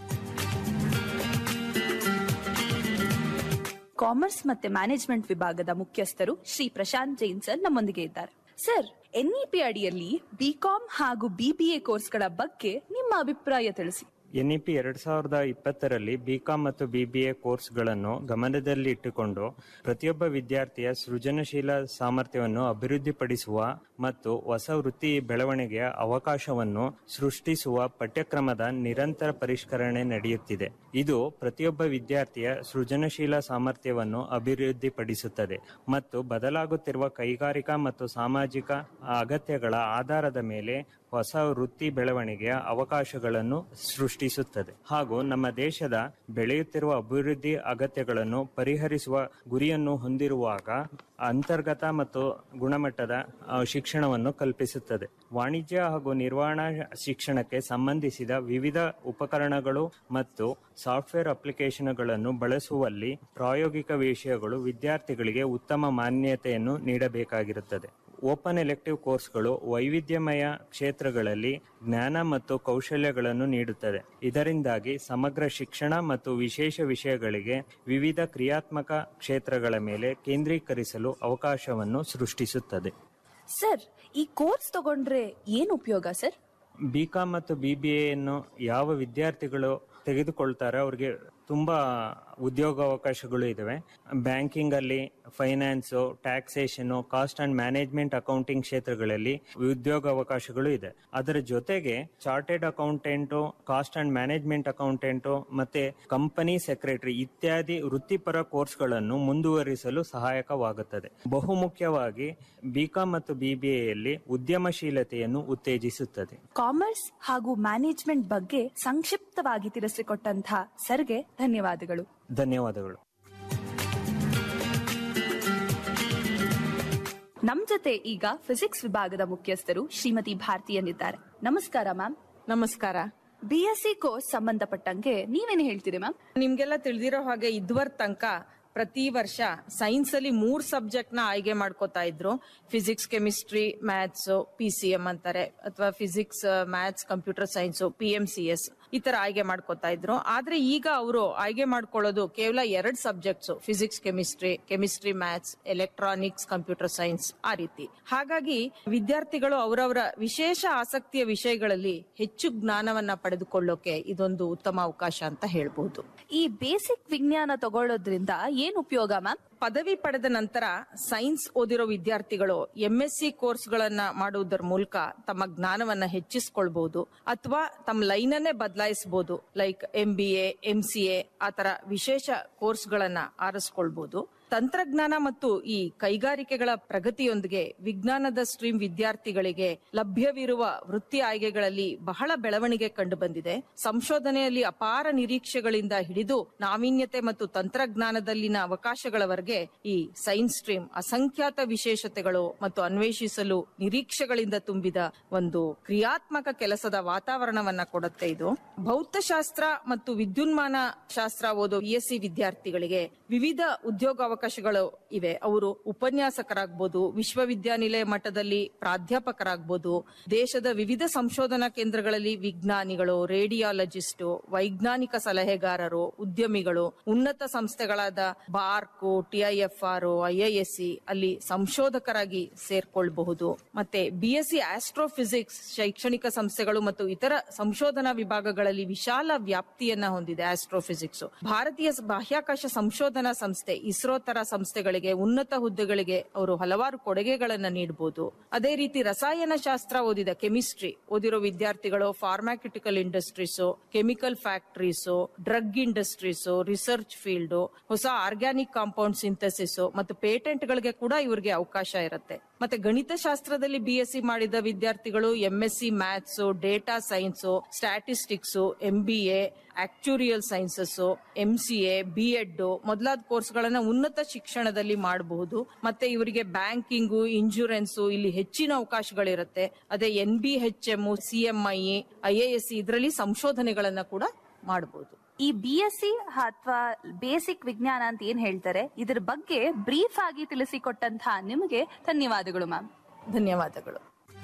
ಕಾಮರ್ಸ್ ಮತ್ತೆ ಮ್ಯಾನೇಜ್ಮೆಂಟ್ ವಿಭಾಗದ ಮುಖ್ಯಸ್ಥರು ಶ್ರೀ ಪ್ರಶಾಂತ್ ಜೈನ್ ಸರ್ ನಮ್ಮೊಂದಿಗೆ ಇದ್ದಾರೆ ಸರ್ ಎನ್ಇಪಿ ಅಡಿಯಲ್ಲಿ ಬಿಕಾಂ ಹಾಗೂ ಬಿಬಿಎ ಕೋರ್ಸ್ಗಳ ಬಗ್ಗೆ ನಿಮ್ಮ ಅಭಿಪ್ರಾಯ ತಿಳಿಸಿ ಎನ್ಇಪಿ ಎರಡ್ ಸಾವಿರದ ಇಪ್ಪತ್ತರಲ್ಲಿ ಬಿಕಾಂ ಮತ್ತು ಬಿಬಿಎ ಕೋರ್ಸ್ಗಳನ್ನು ಗಮನದಲ್ಲಿಟ್ಟುಕೊಂಡು ಪ್ರತಿಯೊಬ್ಬ ವಿದ್ಯಾರ್ಥಿಯ ಸೃಜನಶೀಲ ಸಾಮರ್ಥ್ಯವನ್ನು ಅಭಿವೃದ್ಧಿಪಡಿಸುವ ಮತ್ತು ಹೊಸ ವೃತ್ತಿ ಬೆಳವಣಿಗೆಯ ಅವಕಾಶವನ್ನು ಸೃಷ್ಟಿಸುವ ಪಠ್ಯಕ್ರಮದ ನಿರಂತರ ಪರಿಷ್ಕರಣೆ ನಡೆಯುತ್ತಿದೆ ಇದು ಪ್ರತಿಯೊಬ್ಬ ವಿದ್ಯಾರ್ಥಿಯ ಸೃಜನಶೀಲ ಸಾಮರ್ಥ್ಯವನ್ನು ಅಭಿವೃದ್ಧಿಪಡಿಸುತ್ತದೆ ಮತ್ತು ಬದಲಾಗುತ್ತಿರುವ ಕೈಗಾರಿಕಾ ಮತ್ತು ಸಾಮಾಜಿಕ ಅಗತ್ಯಗಳ ಆಧಾರದ ಮೇಲೆ ಹೊಸ ವೃತ್ತಿ ಬೆಳವಣಿಗೆಯ ಅವಕಾಶಗಳನ್ನು ಸೃಷ್ಟಿಸುತ್ತದೆ ಹಾಗೂ ನಮ್ಮ ದೇಶದ ಬೆಳೆಯುತ್ತಿರುವ ಅಭಿವೃದ್ಧಿ ಅಗತ್ಯಗಳನ್ನು ಪರಿಹರಿಸುವ ಗುರಿಯನ್ನು ಹೊಂದಿರುವಾಗ ಅಂತರ್ಗತ ಮತ್ತು ಗುಣಮಟ್ಟದ ಆ, ಶಿಕ್ಷಣವನ್ನು ಕಲ್ಪಿಸುತ್ತದೆ ವಾಣಿಜ್ಯ ಹಾಗೂ ನಿರ್ವಹಣಾ ಶಿಕ್ಷಣಕ್ಕೆ ಸಂಬಂಧಿಸಿದ ವಿವಿಧ ಉಪಕರಣಗಳು ಮತ್ತು ಸಾಫ್ಟ್ವೇರ್ ಅಪ್ಲಿಕೇಶನ್ಗಳನ್ನು ಬಳಸುವಲ್ಲಿ ಪ್ರಾಯೋಗಿಕ ವಿಷಯಗಳು ವಿದ್ಯಾರ್ಥಿಗಳಿಗೆ ಉತ್ತಮ ಮಾನ್ಯತೆಯನ್ನು ನೀಡಬೇಕಾಗಿರುತ್ತದೆ ಓಪನ್ ಎಲೆಕ್ಟಿವ್ ಕೋರ್ಸ್ಗಳು ವೈವಿಧ್ಯಮಯ ಕ್ಷೇತ್ರಗಳಲ್ಲಿ ಜ್ಞಾನ ಮತ್ತು ಕೌಶಲ್ಯಗಳನ್ನು ನೀಡುತ್ತದೆ ಇದರಿಂದಾಗಿ ಸಮಗ್ರ ಶಿಕ್ಷಣ ಮತ್ತು ವಿಶೇಷ ವಿಷಯಗಳಿಗೆ ವಿವಿಧ ಕ್ರಿಯಾತ್ಮಕ ಕ್ಷೇತ್ರಗಳ ಮೇಲೆ ಕೇಂದ್ರೀಕರಿಸಲು ಅವಕಾಶವನ್ನು ಸೃಷ್ಟಿಸುತ್ತದೆ ಸರ್ ಈ ಕೋರ್ಸ್ ತಗೊಂಡ್ರೆ ಏನ್ ಉಪಯೋಗ ಸರ್ ಬಿಕಾಂ ಮತ್ತು ಬಿಬಿಎಯನ್ನು ಯಾವ ವಿದ್ಯಾರ್ಥಿಗಳು ತೆಗೆದುಕೊಳ್ತಾರೆ ಅವ್ರಿಗೆ ತುಂಬಾ ಉದ್ಯೋಗಾವಕಾಶಗಳು ಇದಾವೆ ಬ್ಯಾಂಕಿಂಗ್ ಅಲ್ಲಿ finance taxation cost and management accounting ಕ್ಷೇತ್ರಗಳಲ್ಲಿ ಉದ್ಯೋಗಾವಕಾಶಗಳು ಇದೆ ಅದರ ಜೊತೆಗೆ chartered accountant cost and management accountant ಮತ್ತೆ ಕಂಪನಿ ಸೆಕ್ರೆಟರಿ ಇತ್ಯಾದಿ ವೃತ್ತಿಪರ ಕೋರ್ಸ್ಗಳನ್ನು ಮುಂದುವರಿಸಲು ಸಹಾಯಕವಾಗುತ್ತದೆ ಬಹುಮುಖ್ಯವಾಗಿ ಬಿಕಾಂ ಮತ್ತು ಬಿಬಿಎಯಲ್ಲಿ ಉದ್ಯಮಶೀಲತೆಯನ್ನು ಉತ್ತೇಜಿಸುತ್ತದೆ ಕಾಮರ್ಸ್ ಹಾಗೂ ಮ್ಯಾನೇಜ್ಮೆಂಟ್ ಬಗ್ಗೆ ಸಂಕ್ಷಿಪ್ತವಾಗಿ ತಿಳಿಸಿಕೊಟ್ಟಂತಹ ಸರ್ಗೆ ಧನ್ಯವಾದಗಳು ಧನ್ಯವಾದಗಳು ನಮ್ ಜೊತೆ ಈಗ ಫಿಸಿಕ್ಸ್ ವಿಭಾಗದ ಮುಖ್ಯಸ್ಥರು ಶ್ರೀಮತಿ ಭಾರತಿಯನ್ನಿದ್ದಾರೆ ನಮಸ್ಕಾರ ಮ್ಯಾಮ್ ನಮಸ್ಕಾರ ಬಿಎಸ್ಸಿ ಕೋರ್ಸ್ ಸಂಬಂಧಪಟ್ಟಂಗೆ ನೀವೇನು ಹೇಳ್ತೀರಿ ಮ್ಯಾಮ್ ನಿಮ್ಗೆಲ್ಲ ತಿಳಿದಿರೋ ಹಾಗೆ ಇದುವರ್ ತನಕ ಪ್ರತಿ ವರ್ಷ ಸೈನ್ಸ್ ಅಲ್ಲಿ ಮೂರ್ ಸಬ್ಜೆಕ್ಟ್ ನ ಆಯ್ಕೆ ಮಾಡ್ಕೋತಾ ಇದ್ರು physics chemistry maths P C M ಅಂತಾರೆ ಅಥವಾ physics maths computer science P M C S ಈ ತರ ಆಯ್ಕೆ ಮಾಡ್ಕೋತಾ ಇದ್ರು ಆದ್ರೆ ಈಗ ಅವರು ಆಯ್ಕೆ ಮಾಡ್ಕೊಳ್ಳೋದು ಕೇವಲ ಎರಡ್ subjects physics chemistry chemistry maths electronics computer science ಆ ರೀತಿ ಹಾಗಾಗಿ ವಿದ್ಯಾರ್ಥಿಗಳು ಅವರವರ ವಿಶೇಷ ಆಸಕ್ತಿಯ ವಿಷಯಗಳಲ್ಲಿ ಹೆಚ್ಚು ಜ್ಞಾನವನ್ನ ಪಡೆದುಕೊಳ್ಳೋಕೆ ಇದೊಂದು ಉತ್ತಮ ಅವಕಾಶ ಅಂತ ಹೇಳ್ಬಹುದು ಈ ಬೇಸಿಕ್ ವಿಜ್ಞಾನ ತಗೊಳ್ಳೋದ್ರಿಂದ ಏನ್ ಉಪಯೋಗ ಮ್ಯಾಮ್ ಪದವಿ ಪಡೆದ ನಂತರ ಸೈನ್ಸ್ ಓದಿರೋ ವಿದ್ಯಾರ್ಥಿಗಳು ಎಂ ಎಸ್ ಸಿ ಕೋರ್ಸ್ ಗಳನ್ನ ಮಾಡುವುದರ ಮೂಲಕ ತಮ್ಮ ಜ್ಞಾನವನ್ನ ಹೆಚ್ಚಿಸ್ಕೊಳ್ಬಹುದು ಅಥವಾ ತಮ್ಮ ಲೈನ್ ಅನ್ನೇ ಬದಲಾಯಿಸಬಹುದು like M B A M C A ಆ ತರ ವಿಶೇಷ ಕೋರ್ಸ್ ಗಳನ್ನ ಆರಿಸ್ಕೊಳ್ಬಹುದು ತಂತ್ರಜ್ಞಾನ ಮತ್ತು ಈ ಕೈಗಾರಿಕೆಗಳ ಪ್ರಗತಿಯೊಂದಿಗೆ ವಿಜ್ಞಾನದ ಸ್ಟ್ರೀಮ್ ವಿದ್ಯಾರ್ಥಿಗಳಿಗೆ ಲಭ್ಯವಿರುವ ವೃತ್ತಿ ಆಯ್ಕೆಗಳಲ್ಲಿ ಬಹಳ ಬೆಳವಣಿಗೆ ಕಂಡು ಬಂದಿದೆ ಸಂಶೋಧನೆಯಲ್ಲಿ ಅಪಾರ ನಿರೀಕ್ಷೆಗಳಿಂದ ಹಿಡಿದು ನಾವೀನ್ಯತೆ ಮತ್ತು ತಂತ್ರಜ್ಞಾನದಲ್ಲಿನ ಅವಕಾಶಗಳವರೆಗೆ ಈ ಸೈನ್ಸ್ ಸ್ಟ್ರೀಮ್ ಅಸಂಖ್ಯಾತ ವಿಶೇಷತೆಗಳು ಮತ್ತು ಅನ್ವೇಷಿಸಲು ನಿರೀಕ್ಷೆಗಳಿಂದ ತುಂಬಿದ ಒಂದು ಕ್ರಿಯಾತ್ಮಕ ಕೆಲಸದ ವಾತಾವರಣವನ್ನ ಕೊಡುತ್ತೆ ಇದು ಭೌತಶಾಸ್ತ್ರ ಮತ್ತು ವಿದ್ಯುನ್ಮಾನ ಶಾಸ್ತ್ರ ಓದೋ ಬಿ ಎಸ್ ಸಿ ವಿದ್ಯಾರ್ಥಿಗಳಿಗೆ ವಿವಿಧ ಉದ್ಯೋಗಾವಕಾಶಗಳು ಇವೆ ಅವರು ಉಪನ್ಯಾಸಕರಾಗಬಹುದು ವಿಶ್ವವಿದ್ಯಾನಿಲಯ ಮಟ್ಟದಲ್ಲಿ ಪ್ರಾಧ್ಯಾಪಕರಾಗಬಹುದು ದೇಶದ ವಿವಿಧ ಸಂಶೋಧನಾ ಕೇಂದ್ರಗಳಲ್ಲಿ ವಿಜ್ಞಾನಿಗಳು ರೇಡಿಯಾಲಜಿಸ್ಟ್ ವೈಜ್ಞಾನಿಕ ಸಲಹೆಗಾರರು ಉದ್ಯಮಿಗಳು ಉನ್ನತ ಸಂಸ್ಥೆಗಳಾದ ಬಾರ್ಕು ಟಿಐಎಫ್ಆರ್ ಐಐಎಸ್ಸಿ ಅಲ್ಲಿ ಸಂಶೋಧಕರಾಗಿ ಸೇರ್ಕೊಳ್ಬಹುದು ಮತ್ತೆ ಬಿಎಸ್ಸಿ ಆಸ್ಟ್ರೋಫಿಸಿಕ್ಸ್ ಶೈಕ್ಷಣಿಕ ಸಂಸ್ಥೆಗಳು ಮತ್ತು ಇತರ ಸಂಶೋಧನಾ ವಿಭಾಗಗಳಲ್ಲಿ ವಿಶಾಲ ವ್ಯಾಪ್ತಿಯನ್ನ ಹೊಂದಿದೆ ಆಸ್ಟ್ರೋಫಿಸಿಕ್ಸ್ ಭಾರತೀಯ ಬಾಹ್ಯಾಕಾಶ ಸಂಶೋಧನಾ ಸಂಸ್ಥೆ ಇಸ್ರೋ ತರ ಸಂಸ್ಥೆಗಳಿಗೆ ಉನ್ನತ ಹುದ್ದೆಗಳಿಗೆ ಅವರು ಹಲವಾರು ಕೊಡುಗೆಗಳನ್ನ ನೀಡಬಹುದು ಅದೇ ರೀತಿ ರಸಾಯನ ಶಾಸ್ತ್ರ ಓದಿದ ಕೆಮಿಸ್ಟ್ರಿ ಓದಿರೋ ವಿದ್ಯಾರ್ಥಿಗಳು pharmaceutical industries chemical factories drug industries research field ಹೊಸ ಆರ್ಗ್ಯಾನಿಕ್ ಕಾಂಪೌಂಡ್ ಸಿಂಥಸಿಸ್ ಮತ್ತು ಪೇಟೆಂಟ್ ಗಳಿಗೆ ಕೂಡ ಇವರಿಗೆ ಅವಕಾಶ ಇರುತ್ತೆ ಮತ್ತೆ ಗಣಿತಶಾಸ್ತ್ರದಲ್ಲಿ ಬಿ ಎಸ್ ಸಿ ಮಾಡಿದ ವಿದ್ಯಾರ್ಥಿಗಳು M S C maths data science statistics M B A actuarial sciences M C A B Ed ಮೊದಲಾದ ಕೋರ್ಸ್ಗಳನ್ನ ಉನ್ನತ ಶಿಕ್ಷಣದಲ್ಲಿ ಮಾಡಬಹುದು ಮತ್ತೆ ಇವರಿಗೆ ಬ್ಯಾಂಕಿಂಗು ಇನ್ಶೂರೆನ್ಸ್ ಇಲ್ಲಿ ಹೆಚ್ಚಿನ ಅವಕಾಶಗಳಿರುತ್ತೆ ಅದೇ N B H M C M I I A S ಇದರಲ್ಲಿ ಸಂಶೋಧನೆಗಳನ್ನ ಕೂಡ ಮಾಡಬಹುದು ಈ ಬಿ ಎಸ್ ಸಿ ಅಥವಾ ಬೇಸಿಕ್ ವಿಜ್ಞಾನ ಅಂತ ಏನ್ ಹೇಳ್ತಾರೆ ಇದ್ರ ಬಗ್ಗೆ ಬ್ರೀಫ್ ಆಗಿ ತಿಳಿಸಿಕೊಟ್ಟಂತಹ ನಿಮಗೆ ಧನ್ಯವಾದಗಳು ಮ್ಯಾಮ್ ಧನ್ಯವಾದಗಳು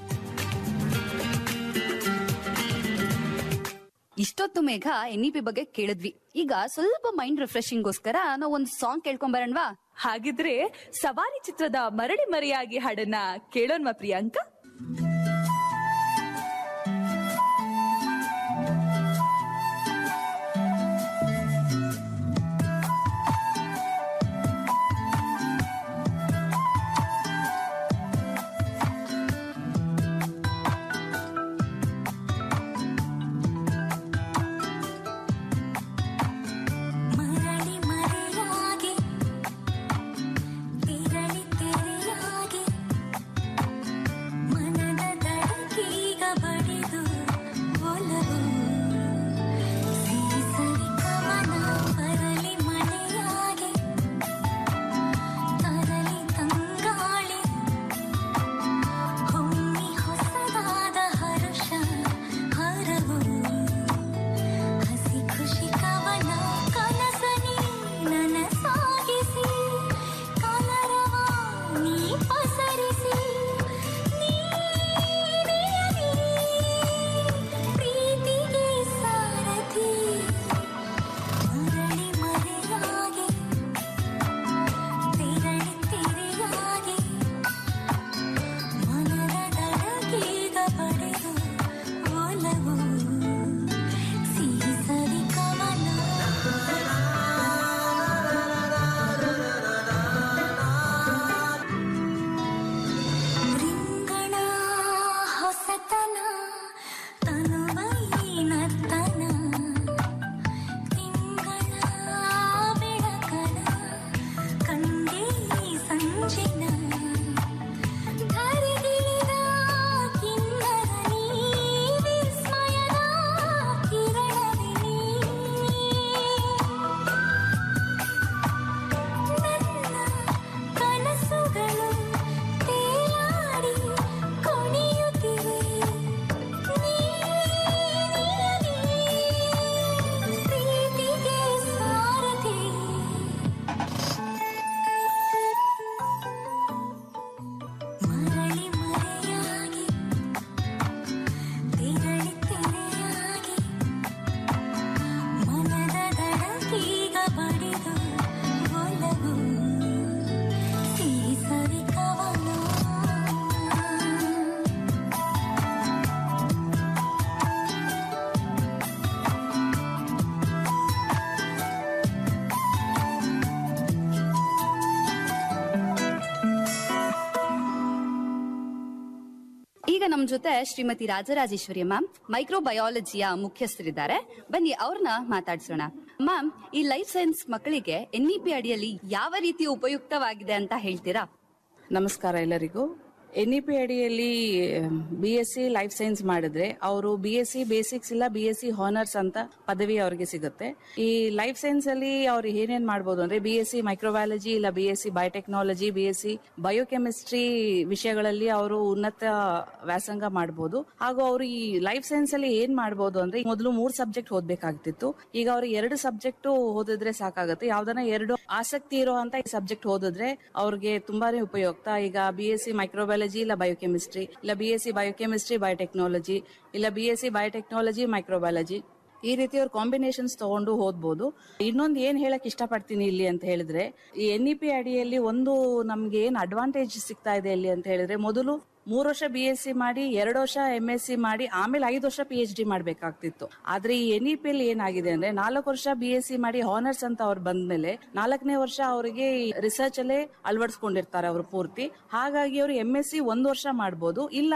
ಇಷ್ಟೊತ್ತು ಮೇಘ ಎನ್ ಇ ಪಿ ಬಗ್ಗೆ ಕೇಳಿದ್ವಿ ಈಗ ಸ್ವಲ್ಪ ಮೈಂಡ್ ರಿಫ್ರೆಶಿಂಗ್ಗೋಸ್ಕರ ನಾವು ಒಂದು ಸಾಂಗ್ ಕೇಳ್ಕೊಂಡ್ ಬರೋಣವಾ ಹಾಗಿದ್ರೆ ಸವಾರಿ ಚಿತ್ರದ ಮರಳಿ ಮರೆಯಾಗಿ ಹಾಡನ್ನ ಕೇಳೋಣ್ವಾ ಪ್ರಿಯಾಂಕಾ ಮರಳಿ ಮರೆಯಾಗಿ ತಿರಳಿ ತೆರೆಯಾಗಿ ಮನದ ಜೊತೆ ಶ್ರೀಮತಿ ರಾಜರಾಜೇಶ್ವರಿ ಮ್ಯಾಮ್ ಮೈಕ್ರೋಬಯಾಲಜಿಯ ಮುಖ್ಯಸ್ಥರಿದ್ದಾರೆ ಬನ್ನಿ ಅವ್ರನ್ನ ಮಾತಾಡ್ಸೋಣ ಮ್ಯಾಮ್ ಈ ಲೈಫ್ ಸೈನ್ಸ್ ಮಕ್ಕಳಿಗೆ ಎನ್ಇಪಿ ಅಡಿಯಲ್ಲಿ ಯಾವ ರೀತಿ ಉಪಯುಕ್ತವಾಗಿದೆ ಅಂತ ಹೇಳ್ತೀರಾ ನಮಸ್ಕಾರ ಎಲ್ಲರಿಗೂ ಎನ್ ಇ ಪಿ ಅಡಿಯಲ್ಲಿ B S C life science ಮಾಡಿದ್ರೆ ಅವರು ಬಿ ಎಸ್ ಸಿ ಬೇಸಿಕ್ಸ್ ಇಲ್ಲ ಬಿ ಎಸ್ ಸಿ ಹಾನರ್ಸ್ ಅಂತ ಪದವಿ ಅವ್ರಿಗೆ ಸಿಗುತ್ತೆ ಈ ಲೈಫ್ ಸೈನ್ಸ್ ಅಲ್ಲಿ ಅವ್ರು ಏನೇನ್ ಮಾಡ್ಬೋದು ಅಂದ್ರೆ ಬಿ ಎಸ್ ಸಿ ಮೈಕ್ರೋಬಯಾಲಜಿ ಇಲ್ಲ B S C biotechnology B S C biochemistry ವಿಷಯಗಳಲ್ಲಿ ಅವರು ಉನ್ನತ ವ್ಯಾಸಂಗ ಮಾಡ್ಬೋದು ಹಾಗೂ ಅವರು ಈ ಲೈಫ್ ಸೈನ್ಸ್ ಅಲ್ಲಿ ಏನ್ ಮಾಡ್ಬೋದು ಅಂದ್ರೆ ಮೊದಲು ಮೂರ್ ಸಬ್ಜೆಕ್ಟ್ ಓದ್ಬೇಕಾಗ್ತಿತ್ತು ಈಗ ಅವ್ರು ಎರಡು ಸಬ್ಜೆಕ್ಟ್ ಓದಿದ್ರೆ ಸಾಕಾಗುತ್ತೆ ಯಾವ್ದನ್ನ ಎರಡು ಆಸಕ್ತಿ ಇರುವಂತ ಸಬ್ಜೆಕ್ಟ್ ಓದಿದ್ರೆ ಅವ್ರಿಗೆ ತುಂಬಾನೇ ಉಪಯುಕ್ತ ಈಗ ಬಿ ಎಸ್ ಸಿ ಮೈಕ್ರೋಬಯಾಲಜಿ ಇಲ್ಲ ಬಯೋಕೆಮಿಸ್ಟ್ರಿ ಇಲ್ಲ B S C biochemistry biotechnology ಇಲ್ಲ B S C biotechnology microbiology ಈ ರೀತಿ ಅವ್ರ ಕಾಂಬಿನೇಷನ್ಸ್ ತಗೊಂಡು ಓದ್ಬೋದು ಇನ್ನೊಂದು ಏನ್ ಹೇಳಕ್ ಇಷ್ಟಪಡ್ತೀನಿ ಇಲ್ಲಿ ಅಂತ ಹೇಳಿದ್ರೆ ಈ ಎನ್ ಇ ಪಿ ಅಡಿಯಲ್ಲಿ ಒಂದು ನಮ್ಗೆ ಏನ್ ಅಡ್ವಾಂಟೇಜ್ ಸಿಗ್ತಾ ಇದೆ ಇಲ್ಲಿ ಅಂತ ಹೇಳಿದ್ರೆ ಮೊದಲು ಮೂರು ವರ್ಷ ಬಿ ಎಸ್ ಸಿ ಮಾಡಿ ಎರಡು ವರ್ಷ ಎಂ ಎಸ್ ಸಿ ಮಾಡಿ ಆಮೇಲೆ ಐದು ವರ್ಷ ಪಿ ಎಚ್ ಡಿ ಮಾಡ್ಬೇಕಾಗ್ತಿತ್ತು ಆದ್ರೆ ಈ ಎನ್ ಇ ಪಿ ಅಲ್ಲಿ ಏನಾಗಿದೆ ಅಂದ್ರೆ ನಾಲ್ಕು ವರ್ಷ ಬಿ ಎಸ್ ಸಿ ಮಾಡಿ ಹಾನರ್ಸ್ ಅಂತ ಅವ್ರು ಬಂದ್ಮೇಲೆ ನಾಲ್ಕನೇ ವರ್ಷ ಅವರಿಗೆ ರಿಸರ್ಚ್ ಅಲ್ಲೇ ಅಳವಡಿಸ್ಕೊಂಡಿರ್ತಾರೆ ಅವರು ಪೂರ್ತಿ ಹಾಗಾಗಿ ಅವರು ಎಂ ಎಸ್ ಸಿ ಒಂದ್ ವರ್ಷ ಮಾಡ್ಬೋದು ಇಲ್ಲ